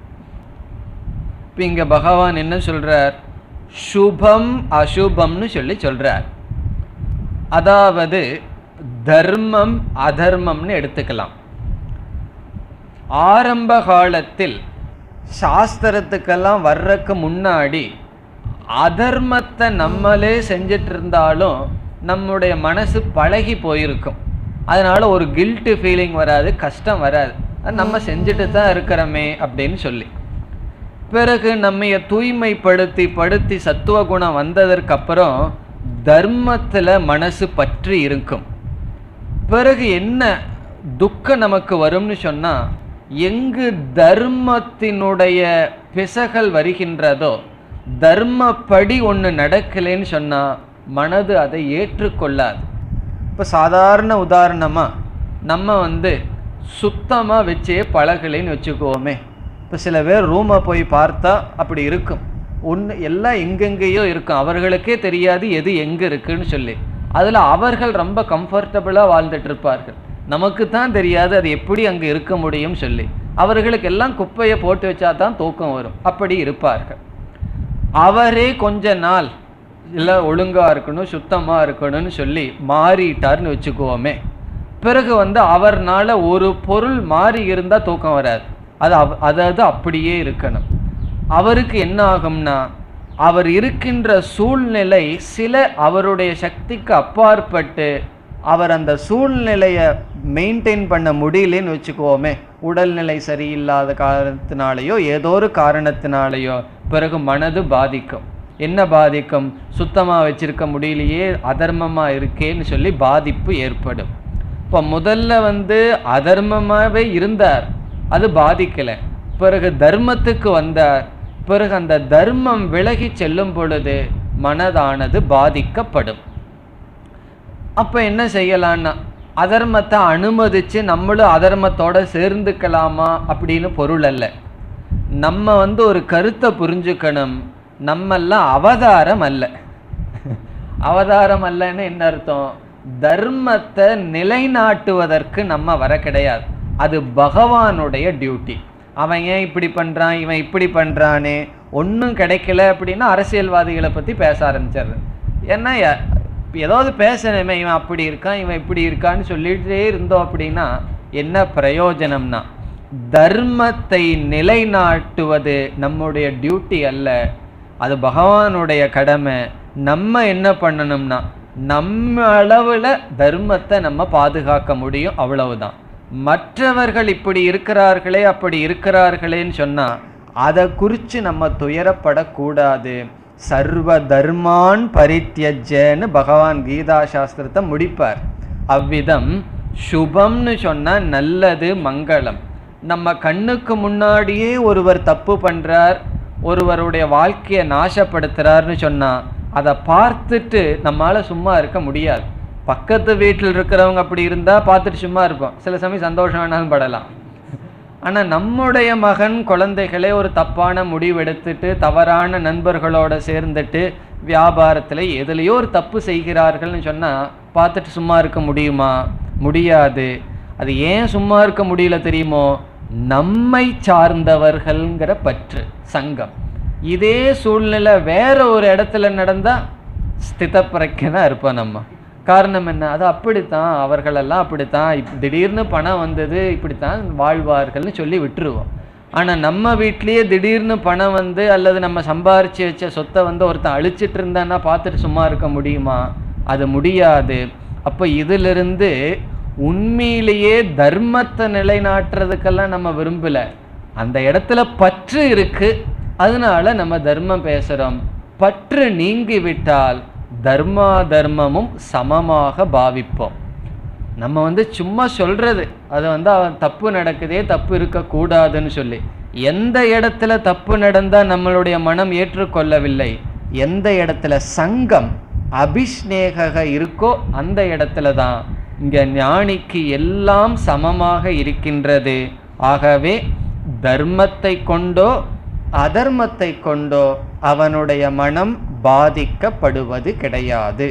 S1: இப்ப இங்க பகவான் என்ன சொல்றார் சுபம் அசுபம்னு சொல்லி சொல்றார் அதாவது தர்மம் அதர்மம்னு எடுத்துக்கலாம் ஆரம்ப காலத்தில் சாஸ்திரத்துக்கெல்லாம் வர்றதுக்கு முன்னாடி அதர்மத்தை நம்மளே செஞ்சிட்டு இருந்தாலும் நம்முடைய மனசு பழகி போயிருக்கும் அதனால ஒரு கில்ட்டு ஃபீலிங் வராது கஷ்டம் வராது அது நம்ம செஞ்சுட்டு தான் இருக்கிறோமே அப்படின்னு சொல்லி பிறகு நம்மைய தூய்மைப்படுத்தி படுத்தி சத்துவ குணம் வந்ததற்கு அப்புறம் தர்மத்தில் மனசு பற்றி இருக்கும் பிறகு என்ன துக்கம் நமக்கு வரும்னு சொன்னா எங்கு தர்மத்தினுடைய பிசகல் வருகின்றதோ தர்மப்படி ஒன்று நடக்கலைன்னு சொன்னா மனது அதை ஏற்றுக்கொள்ளாது இப்போ சாதாரண உதாரணமா நம்ம வந்து சுத்தமாக வச்சே பழகலைன்னு வச்சுக்குவோமே இப்போ சில பேர் ரூமை போய் பார்த்தா அப்படி இருக்கும் ஒன்று எல்லாம் எங்கெங்கேயோ இருக்கும் அவர்களுக்கே தெரியாது எது எங்கே இருக்குன்னு சொல்லி அதில் அவர்கள் ரொம்ப கம்ஃபர்டபுளாக வாழ்ந்துட்டு இருப்பார்கள் நமக்கு தான் தெரியாது அது எப்படி அங்கே இருக்க முடியும் சொல்லி அவர்களுக்கு எல்லாம் குப்பையை போட்டு வச்சா தான் தூக்கம் வரும் அப்படி இருப்பார்கள் அவரே கொஞ்ச நாள் இல்லை ஒழுங்காக இருக்கணும் சுத்தமாக இருக்கணும்னு சொல்லி மாறிட்டார்னு வச்சுக்குவோமே பிறகு வந்து அவர்னால ஒரு பொருள் மாறி இருந்தால் தூக்கம் வராது அது அவ அதாவது அப்படியே இருக்கணும் அவருக்கு என்ன ஆகும்னா அவர் இருக்கின்ற சூழ்நிலை சில அவருடைய சக்திக்கு அப்பாற்பட்டு அவர் அந்த சூழ்நிலையை மெயின்டைன் பண்ண முடியலன்னு வச்சுக்குவோமே உடல்நிலை சரியில்லாத காரணத்தினாலேயோ ஏதோ ஒரு காரணத்தினாலேயோ பிறகு மனது பாதிக்கும் என்ன பாதிக்கும் சுத்தமாக வச்சிருக்க முடியலையே அதர்மமாக இருக்கேன்னு சொல்லி பாதிப்பு ஏற்படும் இப்போ முதல்ல வந்து அதர்மமாகவே இருந்தார் அது பாதிக்கலை பிறகு தர்மத்துக்கு வந்தார் பிறகு அந்த தர்மம் விலகி செல்லும் பொழுது மனதானது பாதிக்கப்படும் அப்போ என்ன செய்யலான்னா அதர்மத்தை அனுமதிச்சு நம்மளும் அதர்மத்தோட சேர்ந்துக்கலாமா அப்படின்னு பொருள் அல்ல நம்ம வந்து ஒரு கருத்தை புரிஞ்சுக்கணும் நம்மெல்லாம் அவதாரம் அல்ல அவதாரம் அல்லன்னு என்ன அர்த்தம் தர்மத்தை நிலைநாட்டுவதற்கு நம்ம வர கிடையாது அது பகவானுடைய டியூட்டி அவன் ஏன் இப்படி பண்றான் இவன் இப்படி பண்றானே ஒன்றும் கிடைக்கல அப்படின்னா அரசியல்வாதிகளை பத்தி பேச ஆரம்பிச்சிடுறேன் ஏன்னா ய- ஏதாவது பேசணுமே இவன் அப்படி இருக்கான் இவன் இப்படி இருக்கான்னு சொல்லிட்டே இருந்தோம் அப்படின்னா என்ன பிரயோஜனம்னா தர்மத்தை நிலைநாட்டுவது நம்முடைய டியூட்டி அல்ல அது பகவானுடைய கடமை நம்ம என்ன பண்ணணும்னா நம்ம அளவில் தர்மத்தை நம்ம பாதுகாக்க முடியும் அவ்வளவுதான் மற்றவர்கள் இப்படி இருக்கிறார்களே அப்படி இருக்கிறார்களேன்னு சொன்னா அதை குறித்து நம்ம துயரப்படக்கூடாது சர்வ தர்மான் பரித்தியஜன்னு பகவான் கீதா சாஸ்திரத்தை முடிப்பார் அவ்விதம் சுபம்னு சொன்னால் நல்லது மங்களம் நம்ம கண்ணுக்கு முன்னாடியே ஒருவர் தப்பு பண்ணுறார் ஒருவருடைய வாழ்க்கையை நாசப்படுத்துறாருன்னு சொன்னால் அதை பார்த்துட்டு நம்மளால் சும்மா இருக்க முடியாது பக்கத்து வீட்டில் இருக்கிறவங்க அப்படி இருந்தால் பார்த்துட்டு சும்மா இருப்போம் சில சமயம் சந்தோஷம் வேணாலும் படலாம் ஆனால் நம்முடைய மகன் குழந்தைகளே ஒரு தப்பான முடிவெடுத்துட்டு தவறான நண்பர்களோட சேர்ந்துட்டு வியாபாரத்தில் எதுலேயோ ஒரு தப்பு செய்கிறார்கள்னு சொன்னால் பார்த்துட்டு சும்மா இருக்க முடியுமா முடியாது அது ஏன் சும்மா இருக்க முடியல தெரியுமோ நம்மை சார்ந்தவர்கள்ங்கிற பற்று சங்கம் இதே சூழ்நிலை வேற ஒரு இடத்துல நடந்தால் ஸ்திதப்பிரக்கனாக இருப்போம் நம்ம காரணம் என்ன அது அப்படித்தான் அவர்களெல்லாம் அப்படித்தான் இப் திடீர்னு பணம் வந்தது இப்படித்தான் வாழ்வார்கள்னு சொல்லி விட்டுருவோம் ஆனால் நம்ம வீட்லேயே திடீர்னு பணம் வந்து அல்லது நம்ம சம்பாரித்து வச்ச சொத்தை வந்து ஒருத்தன் அழிச்சிட்டு இருந்தான்னா பார்த்துட்டு சும்மா இருக்க முடியுமா அது முடியாது அப்போ இதிலிருந்து உண்மையிலேயே தர்மத்தை நிலைநாட்டுறதுக்கெல்லாம் நம்ம விரும்பலை அந்த இடத்துல பற்று இருக்கு அதனால நம்ம தர்மம் பேசுகிறோம் பற்று நீங்கிவிட்டால் தர்மா தர்மமும் சமமாக பாவிப்போம் நம்ம வந்து சும்மா சொல்றது அது வந்து அவன் தப்பு நடக்குதே தப்பு இருக்கக்கூடாதுன்னு சொல்லி எந்த இடத்துல தப்பு நடந்தால் நம்மளுடைய மனம் ஏற்றுக்கொள்ளவில்லை எந்த இடத்துல சங்கம் அபிஷ்நேக இருக்கோ அந்த இடத்துல தான் இங்க ஞானிக்கு எல்லாம் சமமாக இருக்கின்றது ஆகவே தர்மத்தை கொண்டோ அதர்மத்தை கொண்டோ அவனுடைய மனம் பாதிக்கப்படுவது கிடையாது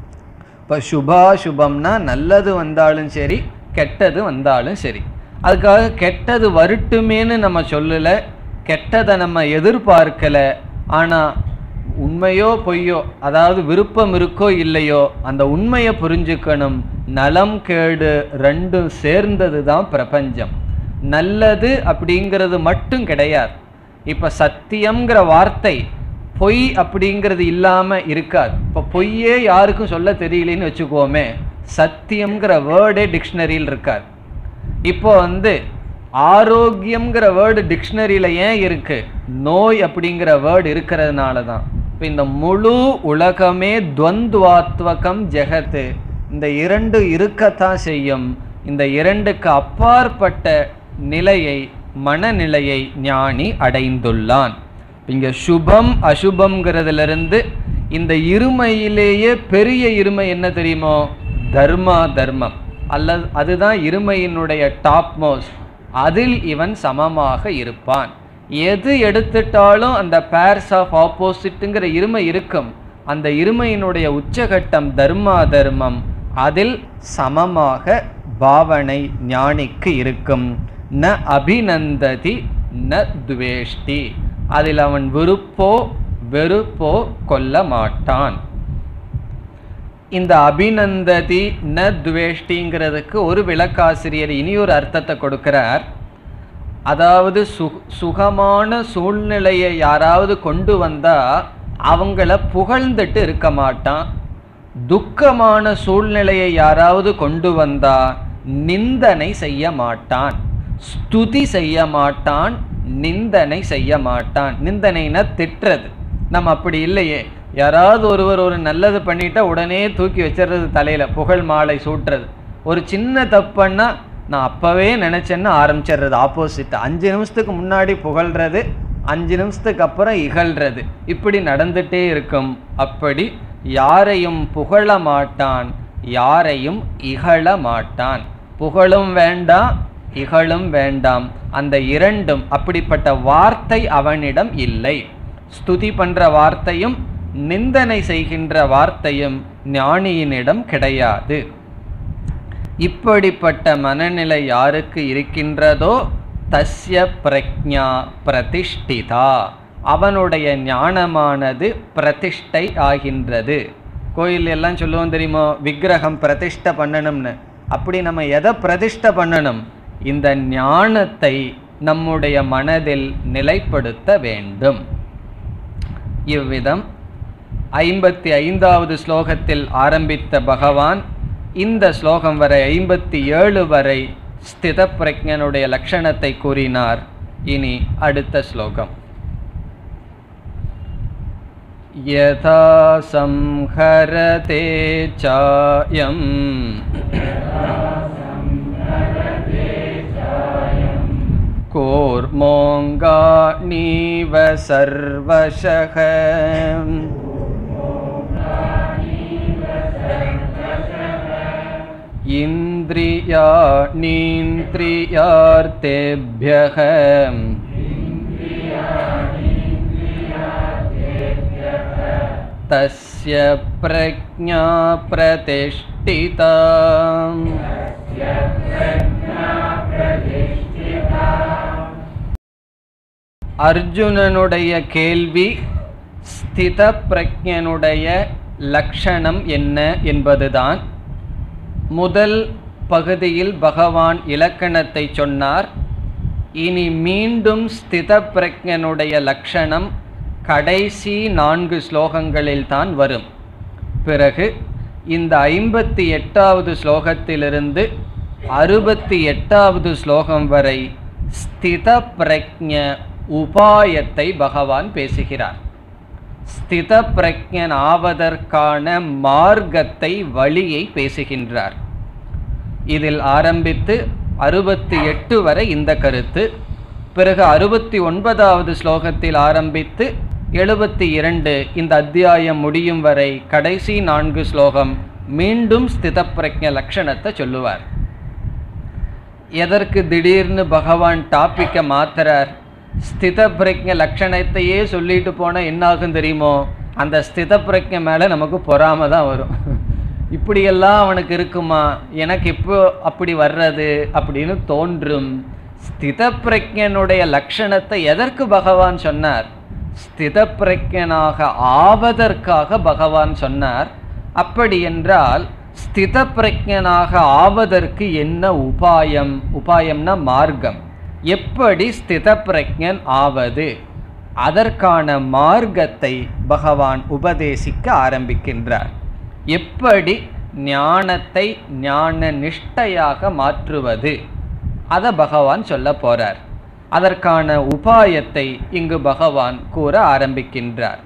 S1: இப்போ சுபாசுபம்னா நல்லது வந்தாலும் சரி கெட்டது வந்தாலும் சரி அதுக்காக கெட்டது வரட்டுமேன்னு நம்ம சொல்லலை கெட்டதை நம்ம எதிர்பார்க்கலை ஆனால் உண்மையோ பொய்யோ அதாவது விருப்பம் இருக்கோ இல்லையோ அந்த உண்மையை புரிஞ்சுக்கணும் நலம் கேடு ரெண்டும் சேர்ந்தது தான் பிரபஞ்சம் நல்லது அப்படிங்கிறது மட்டும் கிடையாது இப்போ சத்தியம்ங்கிற வார்த்தை பொய் அப்படிங்கிறது இல்லாமல் இருக்காது இப்போ பொய்யே யாருக்கும் சொல்ல தெரியலன்னு வச்சுக்கோமே சத்தியம்ங்கிற வேர்டே டிக்ஷனரியில் இருக்காது இப்போ வந்து ஆரோக்கியம்ங்கிற வேர்டு டிக்ஷனரியில் ஏன் இருக்கு நோய் அப்படிங்கிற வேர்டு இருக்கிறதுனால தான் இப்போ இந்த முழு உலகமே துவந்துவாத்வகம் ஜெகத்து இந்த இரண்டு இருக்கத்தான் செய்யும் இந்த இரண்டுக்கு அப்பாற்பட்ட நிலையை மனநிலையை ஞானி அடைந்துள்ளான் இங்க சுபம் அசுபம்ங்கிறதுலேருந்து இந்த இருமையிலேயே பெரிய இருமை என்ன தெரியுமோ தர்மா தர்மம் அல்லது அதுதான் இருமையினுடைய டாப் மோஸ்ட் அதில் இவன் சமமாக இருப்பான் எது எடுத்துட்டாலும் அந்த பேர்ஸ் ஆஃப் ஆப்போசிட்டுங்கிற இருமை இருக்கும் அந்த இருமையினுடைய உச்சகட்டம் தர்மா தர்மம் அதில் சமமாக பாவனை ஞானிக்கு இருக்கும் ந அபிநந்ததி ந துவேஷ்டி அதில் அவன் விருப்போ வெறுப்போ கொள்ள மாட்டான் இந்த அபிநந்ததி ந துவேஷ்டிங்கிறதுக்கு ஒரு விளக்காசிரியர் இனியொரு அர்த்தத்தை கொடுக்கிறார் அதாவது சு சுகமான சூழ்நிலையை யாராவது கொண்டு வந்தா அவங்கள புகழ்ந்துட்டு இருக்க மாட்டான் துக்கமான சூழ்நிலையை யாராவது கொண்டு வந்தா நிந்தனை செய்ய மாட்டான் ஸ்துதி செய்ய மாட்டான் நிந்தனை செய்ய மாட்டான் நிந்தனைனா திட்டுறது நம்ம அப்படி இல்லையே யாராவது ஒருவர் ஒரு நல்லது பண்ணிட்டா உடனே தூக்கி வச்சிடுறது தலையில புகழ் மாலை சூட்டுறது ஒரு சின்ன தப்புன்னா நான் அப்பவே நினைச்சேன்னு ஆரம்பிச்சிடுறது ஆப்போசிட் அஞ்சு நிமிஷத்துக்கு முன்னாடி புகழ்றது அஞ்சு நிமிஷத்துக்கு அப்புறம் இகழ்றது இப்படி நடந்துட்டே இருக்கும் அப்படி யாரையும் புகழ மாட்டான் யாரையும் இகழ மாட்டான் புகழும் வேண்டாம் இகழும் வேண்டாம் அந்த இரண்டும் அப்படிப்பட்ட வார்த்தை அவனிடம் இல்லை ஸ்துதி பண்ற வார்த்தையும் நிந்தனை செய்கின்ற வார்த்தையும் ஞானியினிடம் கிடையாது இப்படிப்பட்ட மனநிலை யாருக்கு இருக்கின்றதோ தஸ்ய பிரக்ஞா பிரதிஷ்டிதா அவனுடைய ஞானமானது பிரதிஷ்டை ஆகின்றது கோயில் எல்லாம் சொல்லுவோம் தெரியுமோ விக்கிரகம் பிரதிஷ்டை பண்ணணும்னு அப்படி நம்ம எதை பிரதிஷ்டை பண்ணணும் இந்த ஞானத்தை நம்முடைய மனதில் நிலைப்படுத்த வேண்டும் இவ்விதம் ஐம்பத்தி ஐந்தாவது ஸ்லோகத்தில் ஆரம்பித்த பகவான் இந்த ஸ்லோகம் வரை ஐம்பத்தி ஏழு வரை ஸ்தித பிரஜனுடைய லட்சணத்தை கூறினார் இனி அடுத்த ஸ்லோகம் यथा संहरते चायम् कूर्मोऽङ्गाणीव सर्वशः इन्द्रियाणीन्द्रियार्थेभ्यः तस्य प्रज्ञा प्रतिष्ठिता அர்ஜுனனுடைய கேள்வி ஸ்தித பிரஜனுடைய லட்சணம் என்ன என்பதுதான் முதல் பகுதியில் பகவான் இலக்கணத்தை சொன்னார் இனி மீண்டும் ஸ்தித பிரஜனுடைய லட்சணம் கடைசி நான்கு ஸ்லோகங்களில் தான் வரும் பிறகு இந்த ஐம்பத்தி எட்டாவது ஸ்லோகத்திலிருந்து அறுபத்தி எட்டாவது ஸ்லோகம் வரை ஸ்தித பிரஜ உபாயத்தை பகவான் பேசுகிறார் ஸ்தித பிரஜன் ஆவதற்கான மார்க்கத்தை வழியை பேசுகின்றார் இதில் ஆரம்பித்து அறுபத்தி எட்டு வரை இந்த கருத்து பிறகு அறுபத்தி ஒன்பதாவது ஸ்லோகத்தில் ஆரம்பித்து எழுபத்தி இரண்டு இந்த அத்தியாயம் முடியும் வரை கடைசி நான்கு ஸ்லோகம் மீண்டும் ஸ்தித பிரஜ லட்சணத்தை சொல்லுவார் எதற்கு திடீர்னு பகவான் டாப்பிக்கை மாத்துறார் ஸ்தித பிரஜ லட்சணத்தையே சொல்லிட்டு போனால் என்ன ஆகும் தெரியுமோ அந்த ஸ்தித பிரஜ மேலே நமக்கு பொறாம தான் வரும் இப்படியெல்லாம் அவனுக்கு இருக்குமா எனக்கு இப்போ அப்படி வர்றது அப்படின்னு தோன்றும் ஸ்தித பிரஜனுடைய லட்சணத்தை எதற்கு பகவான் சொன்னார் ஸ்தித பிரஜனாக ஆவதற்காக பகவான் சொன்னார் அப்படி என்றால் ஸ்தித பிரஜனாக ஆவதற்கு என்ன உபாயம் உபாயம்னா மார்க்கம் எப்படி ஸ்தித பிரஜன் ஆவது அதற்கான மார்க்கத்தை பகவான் உபதேசிக்க ஆரம்பிக்கின்றார் எப்படி ஞானத்தை ஞான நிஷ்டையாக மாற்றுவது அதை பகவான் சொல்ல போறார் அதற்கான உபாயத்தை இங்கு பகவான் கூற ஆரம்பிக்கின்றார்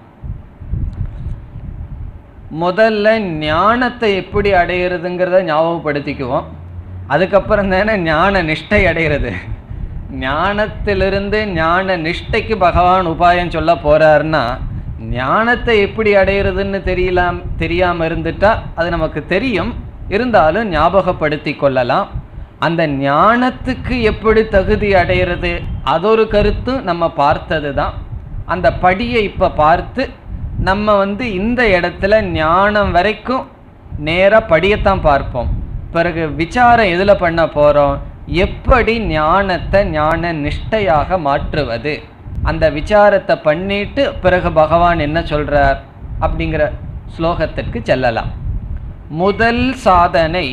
S1: முதல்ல ஞானத்தை எப்படி அடையிறதுங்கிறத ஞாபகப்படுத்திக்குவோம் அதுக்கப்புறம் தானே ஞான நிஷ்டை அடைகிறது ஞானத்திலிருந்து ஞான நிஷ்டைக்கு பகவான் உபாயம் சொல்ல போறாருன்னா ஞானத்தை எப்படி அடையிறதுன்னு தெரியலாம் தெரியாம இருந்துட்டா அது நமக்கு தெரியும் இருந்தாலும் ஞாபகப்படுத்தி கொள்ளலாம் அந்த ஞானத்துக்கு எப்படி தகுதி அடையிறது அதொரு கருத்தும் நம்ம பார்த்தது தான் அந்த படியை இப்போ பார்த்து நம்ம வந்து இந்த இடத்துல ஞானம் வரைக்கும் நேராக படியத்தான் பார்ப்போம் பிறகு விசாரம் எதில் பண்ண போகிறோம் எப்படி ஞானத்தை ஞான நிஷ்டையாக மாற்றுவது அந்த விசாரத்தை பண்ணிட்டு பிறகு பகவான் என்ன சொல்றார் அப்படிங்கிற ஸ்லோகத்திற்கு செல்லலாம் முதல் சாதனை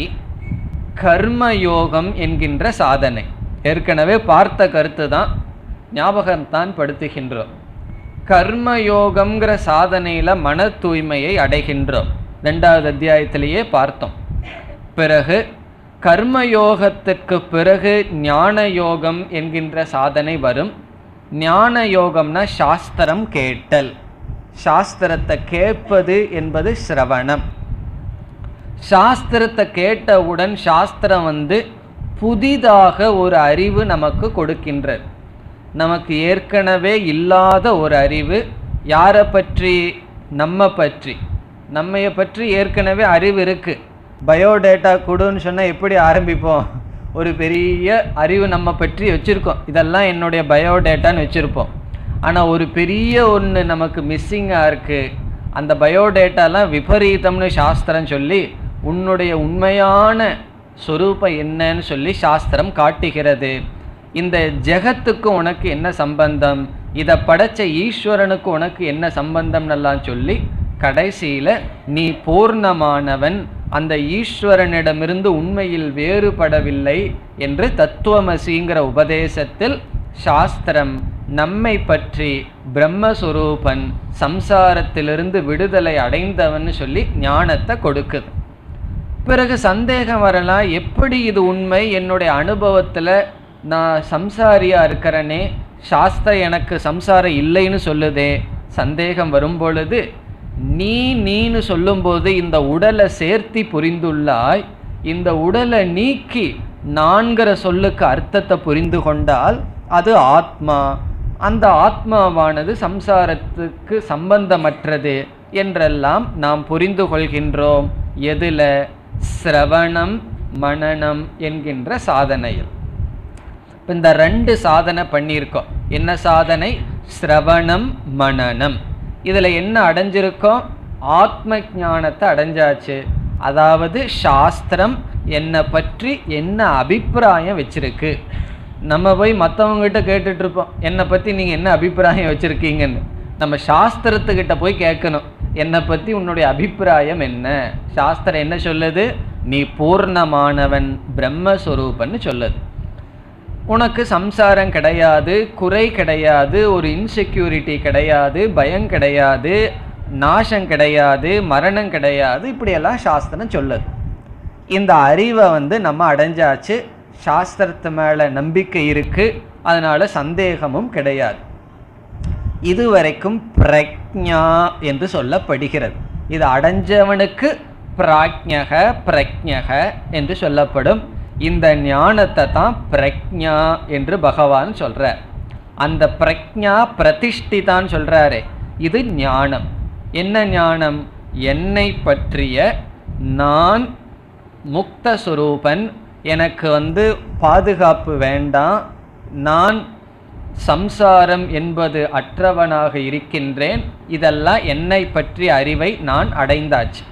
S1: கர்மயோகம் என்கின்ற சாதனை ஏற்கனவே பார்த்த கருத்து தான் ஞாபகம்தான் படுத்துகின்றோம் கர்மயோகம்ங்கிற சாதனையில் மன தூய்மையை அடைகின்றோம் ரெண்டாவது அத்தியாயத்திலேயே பார்த்தோம் பிறகு கர்மயோகத்திற்கு பிறகு ஞான யோகம் என்கின்ற சாதனை வரும் ஞான யோகம்னா சாஸ்திரம் கேட்டல் சாஸ்திரத்தை கேட்பது என்பது சிரவணம் சாஸ்திரத்தை கேட்டவுடன் சாஸ்திரம் வந்து புதிதாக ஒரு அறிவு நமக்கு கொடுக்கின்றது நமக்கு ஏற்கனவே இல்லாத ஒரு அறிவு யாரை பற்றி நம்ம பற்றி நம்மைய பற்றி ஏற்கனவே அறிவு இருக்கு பயோடேட்டா கொடுன்னு சொன்னால் எப்படி ஆரம்பிப்போம் ஒரு பெரிய அறிவு நம்ம பற்றி வச்சுருக்கோம் இதெல்லாம் என்னுடைய பயோடேட்டான்னு வச்சுருப்போம் ஆனால் ஒரு பெரிய ஒன்று நமக்கு மிஸ்ஸிங்காக இருக்குது அந்த பயோடேட்டாலாம் விபரீதம்னு சாஸ்திரம் சொல்லி உன்னுடைய உண்மையான சொரூபம் என்னன்னு சொல்லி சாஸ்திரம் காட்டுகிறது இந்த ஜெகத்துக்கு உனக்கு என்ன சம்பந்தம் இதை படைச்ச ஈஸ்வரனுக்கு உனக்கு என்ன சம்பந்தம்னெல்லாம் சொல்லி கடைசியில் நீ பூர்ணமானவன் அந்த ஈஸ்வரனிடமிருந்து உண்மையில் வேறுபடவில்லை என்று தத்துவமசிங்கிற உபதேசத்தில் சாஸ்திரம் நம்மை பற்றி பிரம்மஸ்வரூபன் சம்சாரத்திலிருந்து விடுதலை அடைந்தவன் சொல்லி ஞானத்தை கொடுக்குது பிறகு சந்தேகம் வரலாம் எப்படி இது உண்மை என்னுடைய அனுபவத்தில் நான் சம்சாரியாக இருக்கிறனே சாஸ்திரம் எனக்கு சம்சாரம் இல்லைன்னு சொல்லுதே சந்தேகம் வரும் பொழுது நீ நீன்னு சொல்லும்போது இந்த உடலை சேர்த்தி புரிந்துள்ளாய் இந்த உடலை நீக்கி நான்கிற சொல்லுக்கு அர்த்தத்தை புரிந்து கொண்டால் அது ஆத்மா அந்த ஆத்மாவானது சம்சாரத்துக்கு சம்பந்தமற்றது என்றெல்லாம் நாம் புரிந்து கொள்கின்றோம் எதில் சிரவணம் மனனம் என்கின்ற சாதனையில் இப்ப இந்த ரெண்டு சாதனை பண்ணியிருக்கோம் என்ன சாதனை சிரவணம் மனனம் இதில் என்ன அடைஞ்சிருக்கோம் ஆத்ம ஞானத்தை அடைஞ்சாச்சு அதாவது சாஸ்திரம் என்னை பற்றி என்ன அபிப்பிராயம் வச்சிருக்கு நம்ம போய் மற்றவங்ககிட்ட கேட்டுட்டு இருப்போம் என்னை பற்றி நீங்கள் என்ன அபிப்பிராயம் வச்சுருக்கீங்கன்னு நம்ம சாஸ்திரத்துக்கிட்ட போய் கேட்கணும் என்னை பற்றி உன்னுடைய அபிப்பிராயம் என்ன சாஸ்திரம் என்ன சொல்லுது நீ பூர்ணமானவன் பிரம்மஸ்வரூபன்னு சொல்லுது உனக்கு சம்சாரம் கிடையாது குறை கிடையாது ஒரு இன்செக்யூரிட்டி கிடையாது பயம் கிடையாது நாசம் கிடையாது மரணம் கிடையாது இப்படியெல்லாம் சாஸ்திரம் சொல்லுது இந்த அறிவை வந்து நம்ம அடைஞ்சாச்சு சாஸ்திரத்து மேலே நம்பிக்கை இருக்கு அதனால சந்தேகமும் கிடையாது இதுவரைக்கும் பிரக்ஞா என்று சொல்லப்படுகிறது இது அடைஞ்சவனுக்கு பிராக்ஞக பிரக்ஞக என்று சொல்லப்படும் இந்த ஞானத்தை தான் பிரக்ஞா என்று பகவான் சொல்றார் அந்த பிரக்ஞா பிரதிஷ்டிதான் சொல்றாரே இது ஞானம் என்ன ஞானம் என்னை பற்றிய நான் முக்த சுரூபன் எனக்கு வந்து பாதுகாப்பு வேண்டாம் நான் சம்சாரம் என்பது அற்றவனாக இருக்கின்றேன் இதெல்லாம் என்னை பற்றிய அறிவை நான் அடைந்தாச்சு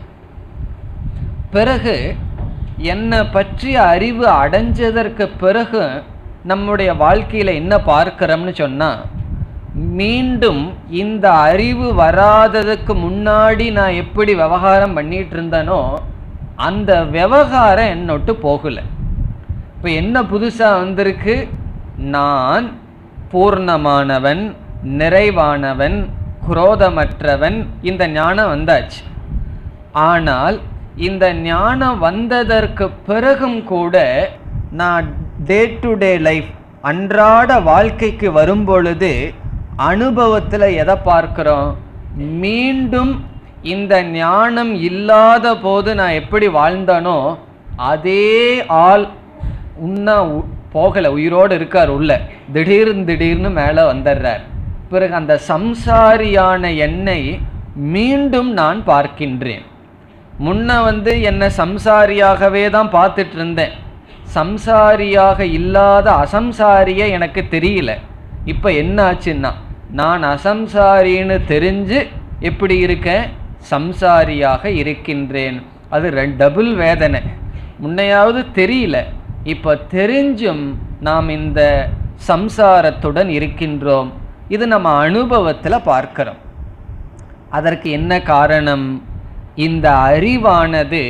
S1: பிறகு என்னை பற்றிய அறிவு அடைஞ்சதற்கு பிறகு நம்முடைய வாழ்க்கையில் என்ன பார்க்கிறோம்னு சொன்னால் மீண்டும் இந்த அறிவு வராததுக்கு முன்னாடி நான் எப்படி விவகாரம் பண்ணிட்டு இருந்தனோ அந்த விவகாரம் என்னொட்டு போகலை இப்போ என்ன புதுசாக வந்திருக்கு நான் பூர்ணமானவன் நிறைவானவன் குரோதமற்றவன் இந்த ஞானம் வந்தாச்சு ஆனால் இந்த ஞானம் வந்ததற்கு பிறகும் கூட நான் டே டு டே லைஃப் அன்றாட வாழ்க்கைக்கு வரும் பொழுது அனுபவத்தில் எதை பார்க்கிறோம் மீண்டும் இந்த ஞானம் இல்லாத போது நான் எப்படி வாழ்ந்தனோ அதே ஆள் உண்ணா போகலை உயிரோடு இருக்கார் உள்ள திடீர்னு திடீர்னு மேலே வந்துடுறார் பிறகு அந்த சம்சாரியான என்னை மீண்டும் நான் பார்க்கின்றேன் முன்ன வந்து என்னை சம்சாரியாகவே தான் பார்த்துட்டு இருந்தேன் சம்சாரியாக இல்லாத அசம்சாரிய எனக்கு தெரியல இப்போ என்ன ஆச்சுன்னா நான் அசம்சாரின்னு தெரிஞ்சு எப்படி இருக்கேன் சம்சாரியாக இருக்கின்றேன் அது ரெண்டு டபுள் வேதனை முன்னையாவது தெரியல இப்போ தெரிஞ்சும் நாம் இந்த சம்சாரத்துடன் இருக்கின்றோம் இது நம்ம அனுபவத்தில் பார்க்கிறோம் அதற்கு என்ன காரணம் இந்த அறிவானது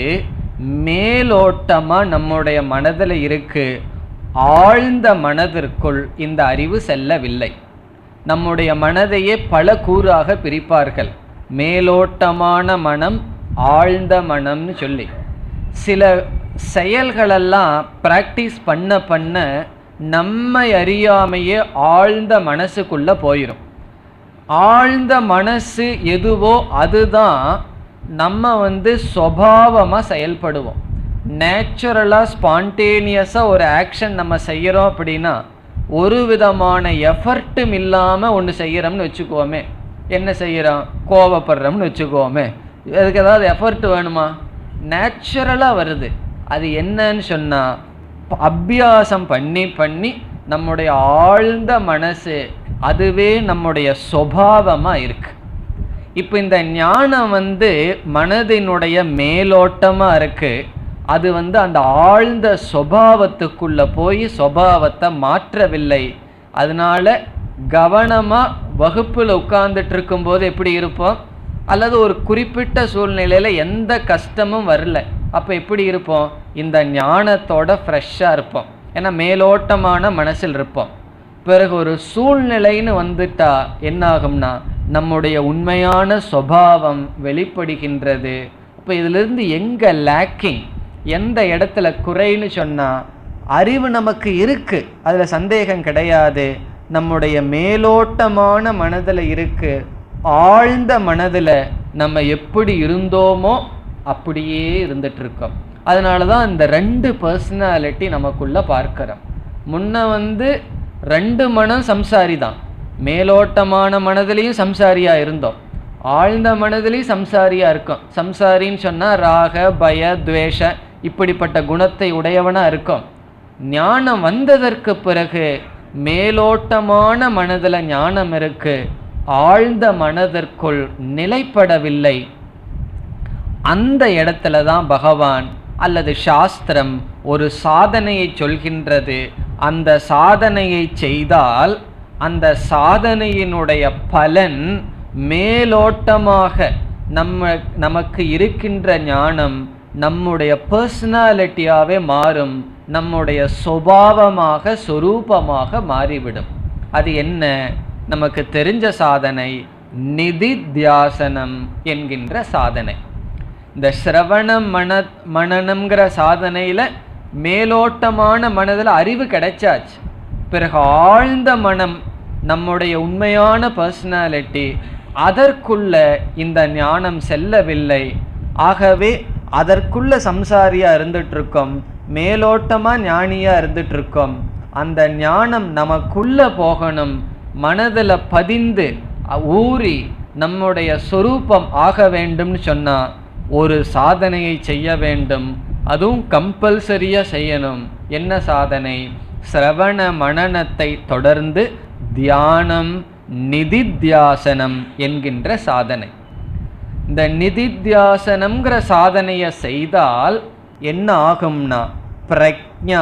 S1: மேலோட்டமாக நம்முடைய மனதில் இருக்கு ஆழ்ந்த மனதிற்குள் இந்த அறிவு செல்லவில்லை நம்முடைய மனதையே பல கூறாக பிரிப்பார்கள் மேலோட்டமான மனம் ஆழ்ந்த மனம்னு சொல்லி சில செயல்களெல்லாம் ப்ராக்டிஸ் பண்ண பண்ண நம்மை அறியாமையே ஆழ்ந்த மனசுக்குள்ளே போயிடும் ஆழ்ந்த மனசு எதுவோ அதுதான் நம்ம வந்து சுவாவமாக செயல்படுவோம் நேச்சுரலாக ஸ்பான்டேனியஸாக ஒரு ஆக்ஷன் நம்ம செய்கிறோம் அப்படின்னா ஒரு விதமான எஃபர்ட்டும் இல்லாமல் ஒன்று செய்கிறோம்னு வச்சுக்குவோமே என்ன செய்கிறோம் கோவப்படுறோம்னு வச்சுக்குவோமே அதுக்கு ஏதாவது எஃபர்ட் வேணுமா நேச்சுரலாக வருது அது என்னன்னு சொன்னால் அபியாசம் பண்ணி பண்ணி நம்முடைய ஆழ்ந்த மனசு அதுவே நம்முடைய சுபாவமாக இருக்கு இப்போ இந்த ஞானம் வந்து மனதினுடைய மேலோட்டமாக இருக்கு அது வந்து அந்த ஆழ்ந்த சுபாவத்துக்குள்ள போய் சுபாவத்தை மாற்றவில்லை அதனால கவனமாக வகுப்பில் உட்கார்ந்துட்டு இருக்கும்போது எப்படி இருப்போம் அல்லது ஒரு குறிப்பிட்ட சூழ்நிலையில் எந்த கஷ்டமும் வரல அப்போ எப்படி இருப்போம் இந்த ஞானத்தோட ஃப்ரெஷ்ஷாக இருப்போம் ஏன்னா மேலோட்டமான மனசில் இருப்போம் பிறகு ஒரு சூழ்நிலைன்னு வந்துட்டா என்ன ஆகும்னா நம்முடைய உண்மையான சுபாவம் வெளிப்படுகின்றது இப்போ இதிலிருந்து எங்கே லேக்கிங் எந்த இடத்துல குறைன்னு சொன்னால் அறிவு நமக்கு இருக்கு அதில் சந்தேகம் கிடையாது நம்முடைய மேலோட்டமான மனதில் இருக்கு ஆழ்ந்த மனதில் நம்ம எப்படி இருந்தோமோ அப்படியே இருந்துட்டு இருக்கோம் அதனால தான் இந்த ரெண்டு பர்சனாலிட்டி நமக்குள்ள பார்க்கிறோம் முன்ன வந்து ரெண்டு மனம் சம்சாரி தான் மேலோட்டமான மனதிலையும் சம்சாரியா இருந்தோம் ஆழ்ந்த மனதிலையும் சம்சாரியா இருக்கும் சம்சாரின்னு சொன்னா ராக பய துவேஷ இப்படிப்பட்ட குணத்தை உடையவனா இருக்கும் ஞானம் வந்ததற்கு பிறகு மேலோட்டமான மனதில் ஞானம் இருக்கு ஆழ்ந்த மனதிற்குள் நிலைப்படவில்லை அந்த இடத்துல தான் பகவான் அல்லது சாஸ்திரம் ஒரு சாதனையை சொல்கின்றது அந்த சாதனையை செய்தால் அந்த சாதனையினுடைய பலன் மேலோட்டமாக நம்ம நமக்கு இருக்கின்ற ஞானம் நம்முடைய பர்சனாலிட்டியாவே மாறும் நம்முடைய சுபாவமாக சொரூபமாக மாறிவிடும் அது என்ன நமக்கு தெரிஞ்ச சாதனை நிதித்தியாசனம் என்கின்ற சாதனை இந்த சிரவணம் மன மனநம்ங்கிற சாதனையில் மேலோட்டமான மனதில் அறிவு கிடைச்சாச்சு பிறகு ஆழ்ந்த மனம் நம்முடைய உண்மையான பர்சனாலிட்டி அதற்குள்ள இந்த ஞானம் செல்லவில்லை ஆகவே அதற்குள்ள சம்சாரியா இருந்துட்டு இருக்கோம் மேலோட்டமா ஞானியா இருந்துட்டு இருக்கோம் அந்த ஞானம் நமக்குள்ள போகணும் மனதில் பதிந்து அ- ஊறி நம்முடைய சொரூபம் ஆக வேண்டும்னு சொன்னா ஒரு சாதனையை செய்ய வேண்டும் அதுவும் கம்பல்சரியா செய்யணும் என்ன சாதனை சிரவண மனனத்தை தொடர்ந்து தியானம் நிதித்தியாசனம் என்கின்ற சாதனை இந்த நிதித்தியாசனம்ங்கிற சாதனையை செய்தால் என்ன ஆகும்னா பிரக்ஞா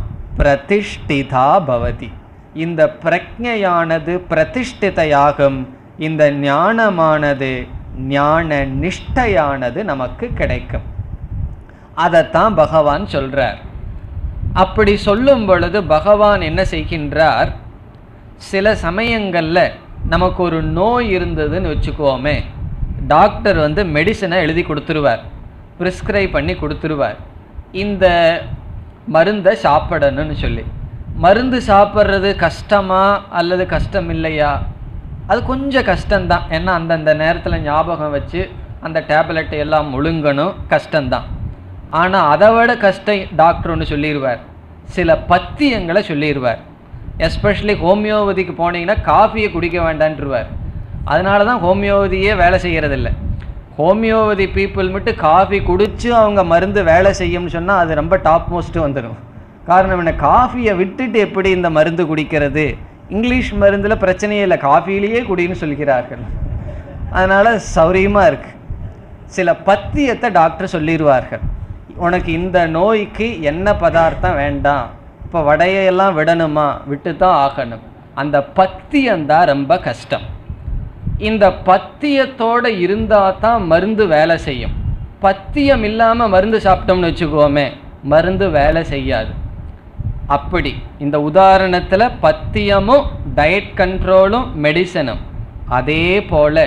S1: பிரதிஷ்டிதா பவதி இந்த பிரக்ஞையானது பிரதிஷ்டிதையாகும் இந்த ஞானமானது ஞான நிஷ்டையானது நமக்கு கிடைக்கும் அதைத்தான் பகவான் சொல்றார் அப்படி சொல்லும் பொழுது பகவான் என்ன செய்கின்றார் சில சமயங்கள்ல நமக்கு ஒரு நோய் இருந்ததுன்னு வச்சுக்குவோமே டாக்டர் வந்து மெடிசனை எழுதி கொடுத்துருவார் ப்ரிஸ்கிரைப் பண்ணி கொடுத்துருவார் இந்த மருந்தை சாப்பிடணும்னு சொல்லி மருந்து சாப்பிட்றது கஷ்டமா அல்லது கஷ்டம் இல்லையா அது கொஞ்சம் கஷ்டம்தான் ஏன்னா அந்தந்த நேரத்தில் ஞாபகம் வச்சு அந்த டேப்லெட்டை எல்லாம் முழுங்கணும் கஷ்டம்தான் ஆனால் அதை விட கஷ்டம் டாக்டர் ஒன்று சொல்லிடுவார் சில பத்தியங்களை சொல்லிடுவார் எஸ்பெஷலி ஹோமியோபதிக்கு போனீங்கன்னா காஃபியை குடிக்க வேண்டான்ருவார் அதனால தான் ஹோமியோபதியே வேலை செய்கிறதில்ல ஹோமியோபதி பீப்புள் மட்டும் காஃபி குடிச்சு அவங்க மருந்து வேலை செய்யும்னு சொன்னால் அது ரொம்ப டாப் மோஸ்ட்டு வந்துடும் காரணம் என்ன காஃபியை விட்டுட்டு எப்படி இந்த மருந்து குடிக்கிறது இங்கிலீஷ் மருந்தில் பிரச்சனையே இல்லை காஃபியிலேயே குடின்னு சொல்கிறார்கள் அதனால் சௌரியமாக இருக்கு சில பத்தியத்தை டாக்டர் சொல்லிடுவார்கள் உனக்கு இந்த நோய்க்கு என்ன பதார்த்தம் வேண்டாம் இப்போ வடையெல்லாம் விடணுமா விட்டு தான் ஆகணும் அந்த பத்தியம்தான் ரொம்ப கஷ்டம் இந்த பத்தியத்தோட இருந்தால் தான் மருந்து வேலை செய்யும் பத்தியம் இல்லாமல் மருந்து சாப்பிட்டோம்னு வச்சுக்கோமே மருந்து வேலை செய்யாது அப்படி இந்த உதாரணத்தில் பத்தியமும் டயட் கண்ட்ரோலும் மெடிசனும் அதே போல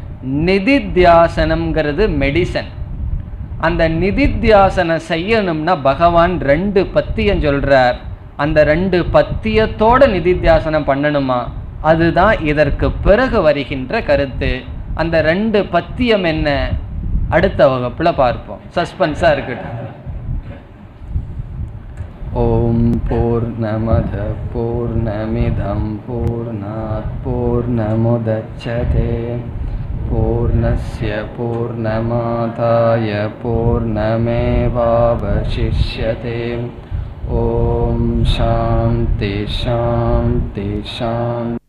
S1: நிதித்தியாசனம்ங்கிறது மெடிசன் அந்த நிதித்தியாசனம் செய்யணும்னா பகவான் ரெண்டு பத்தியம் சொல்றார் அந்த ரெண்டு பத்தியத்தோட நிதித்தியாசனம் பண்ணணுமா அதுதான் இதற்கு பிறகு வருகின்ற கருத்து அந்த ரெண்டு பத்தியம் என்ன அடுத்த வகுப்புல பார்ப்போம் சஸ்பென்ஸா இருக்கட்டும் ॐ पूर्णमदः पूर्णमिदं पूर्णात् पूर्णमुदच्छते पूर्णस्य पूर्णमादाय पूर्णमेवावशिष्यते ॐ शान्ति शान्ति शान्ति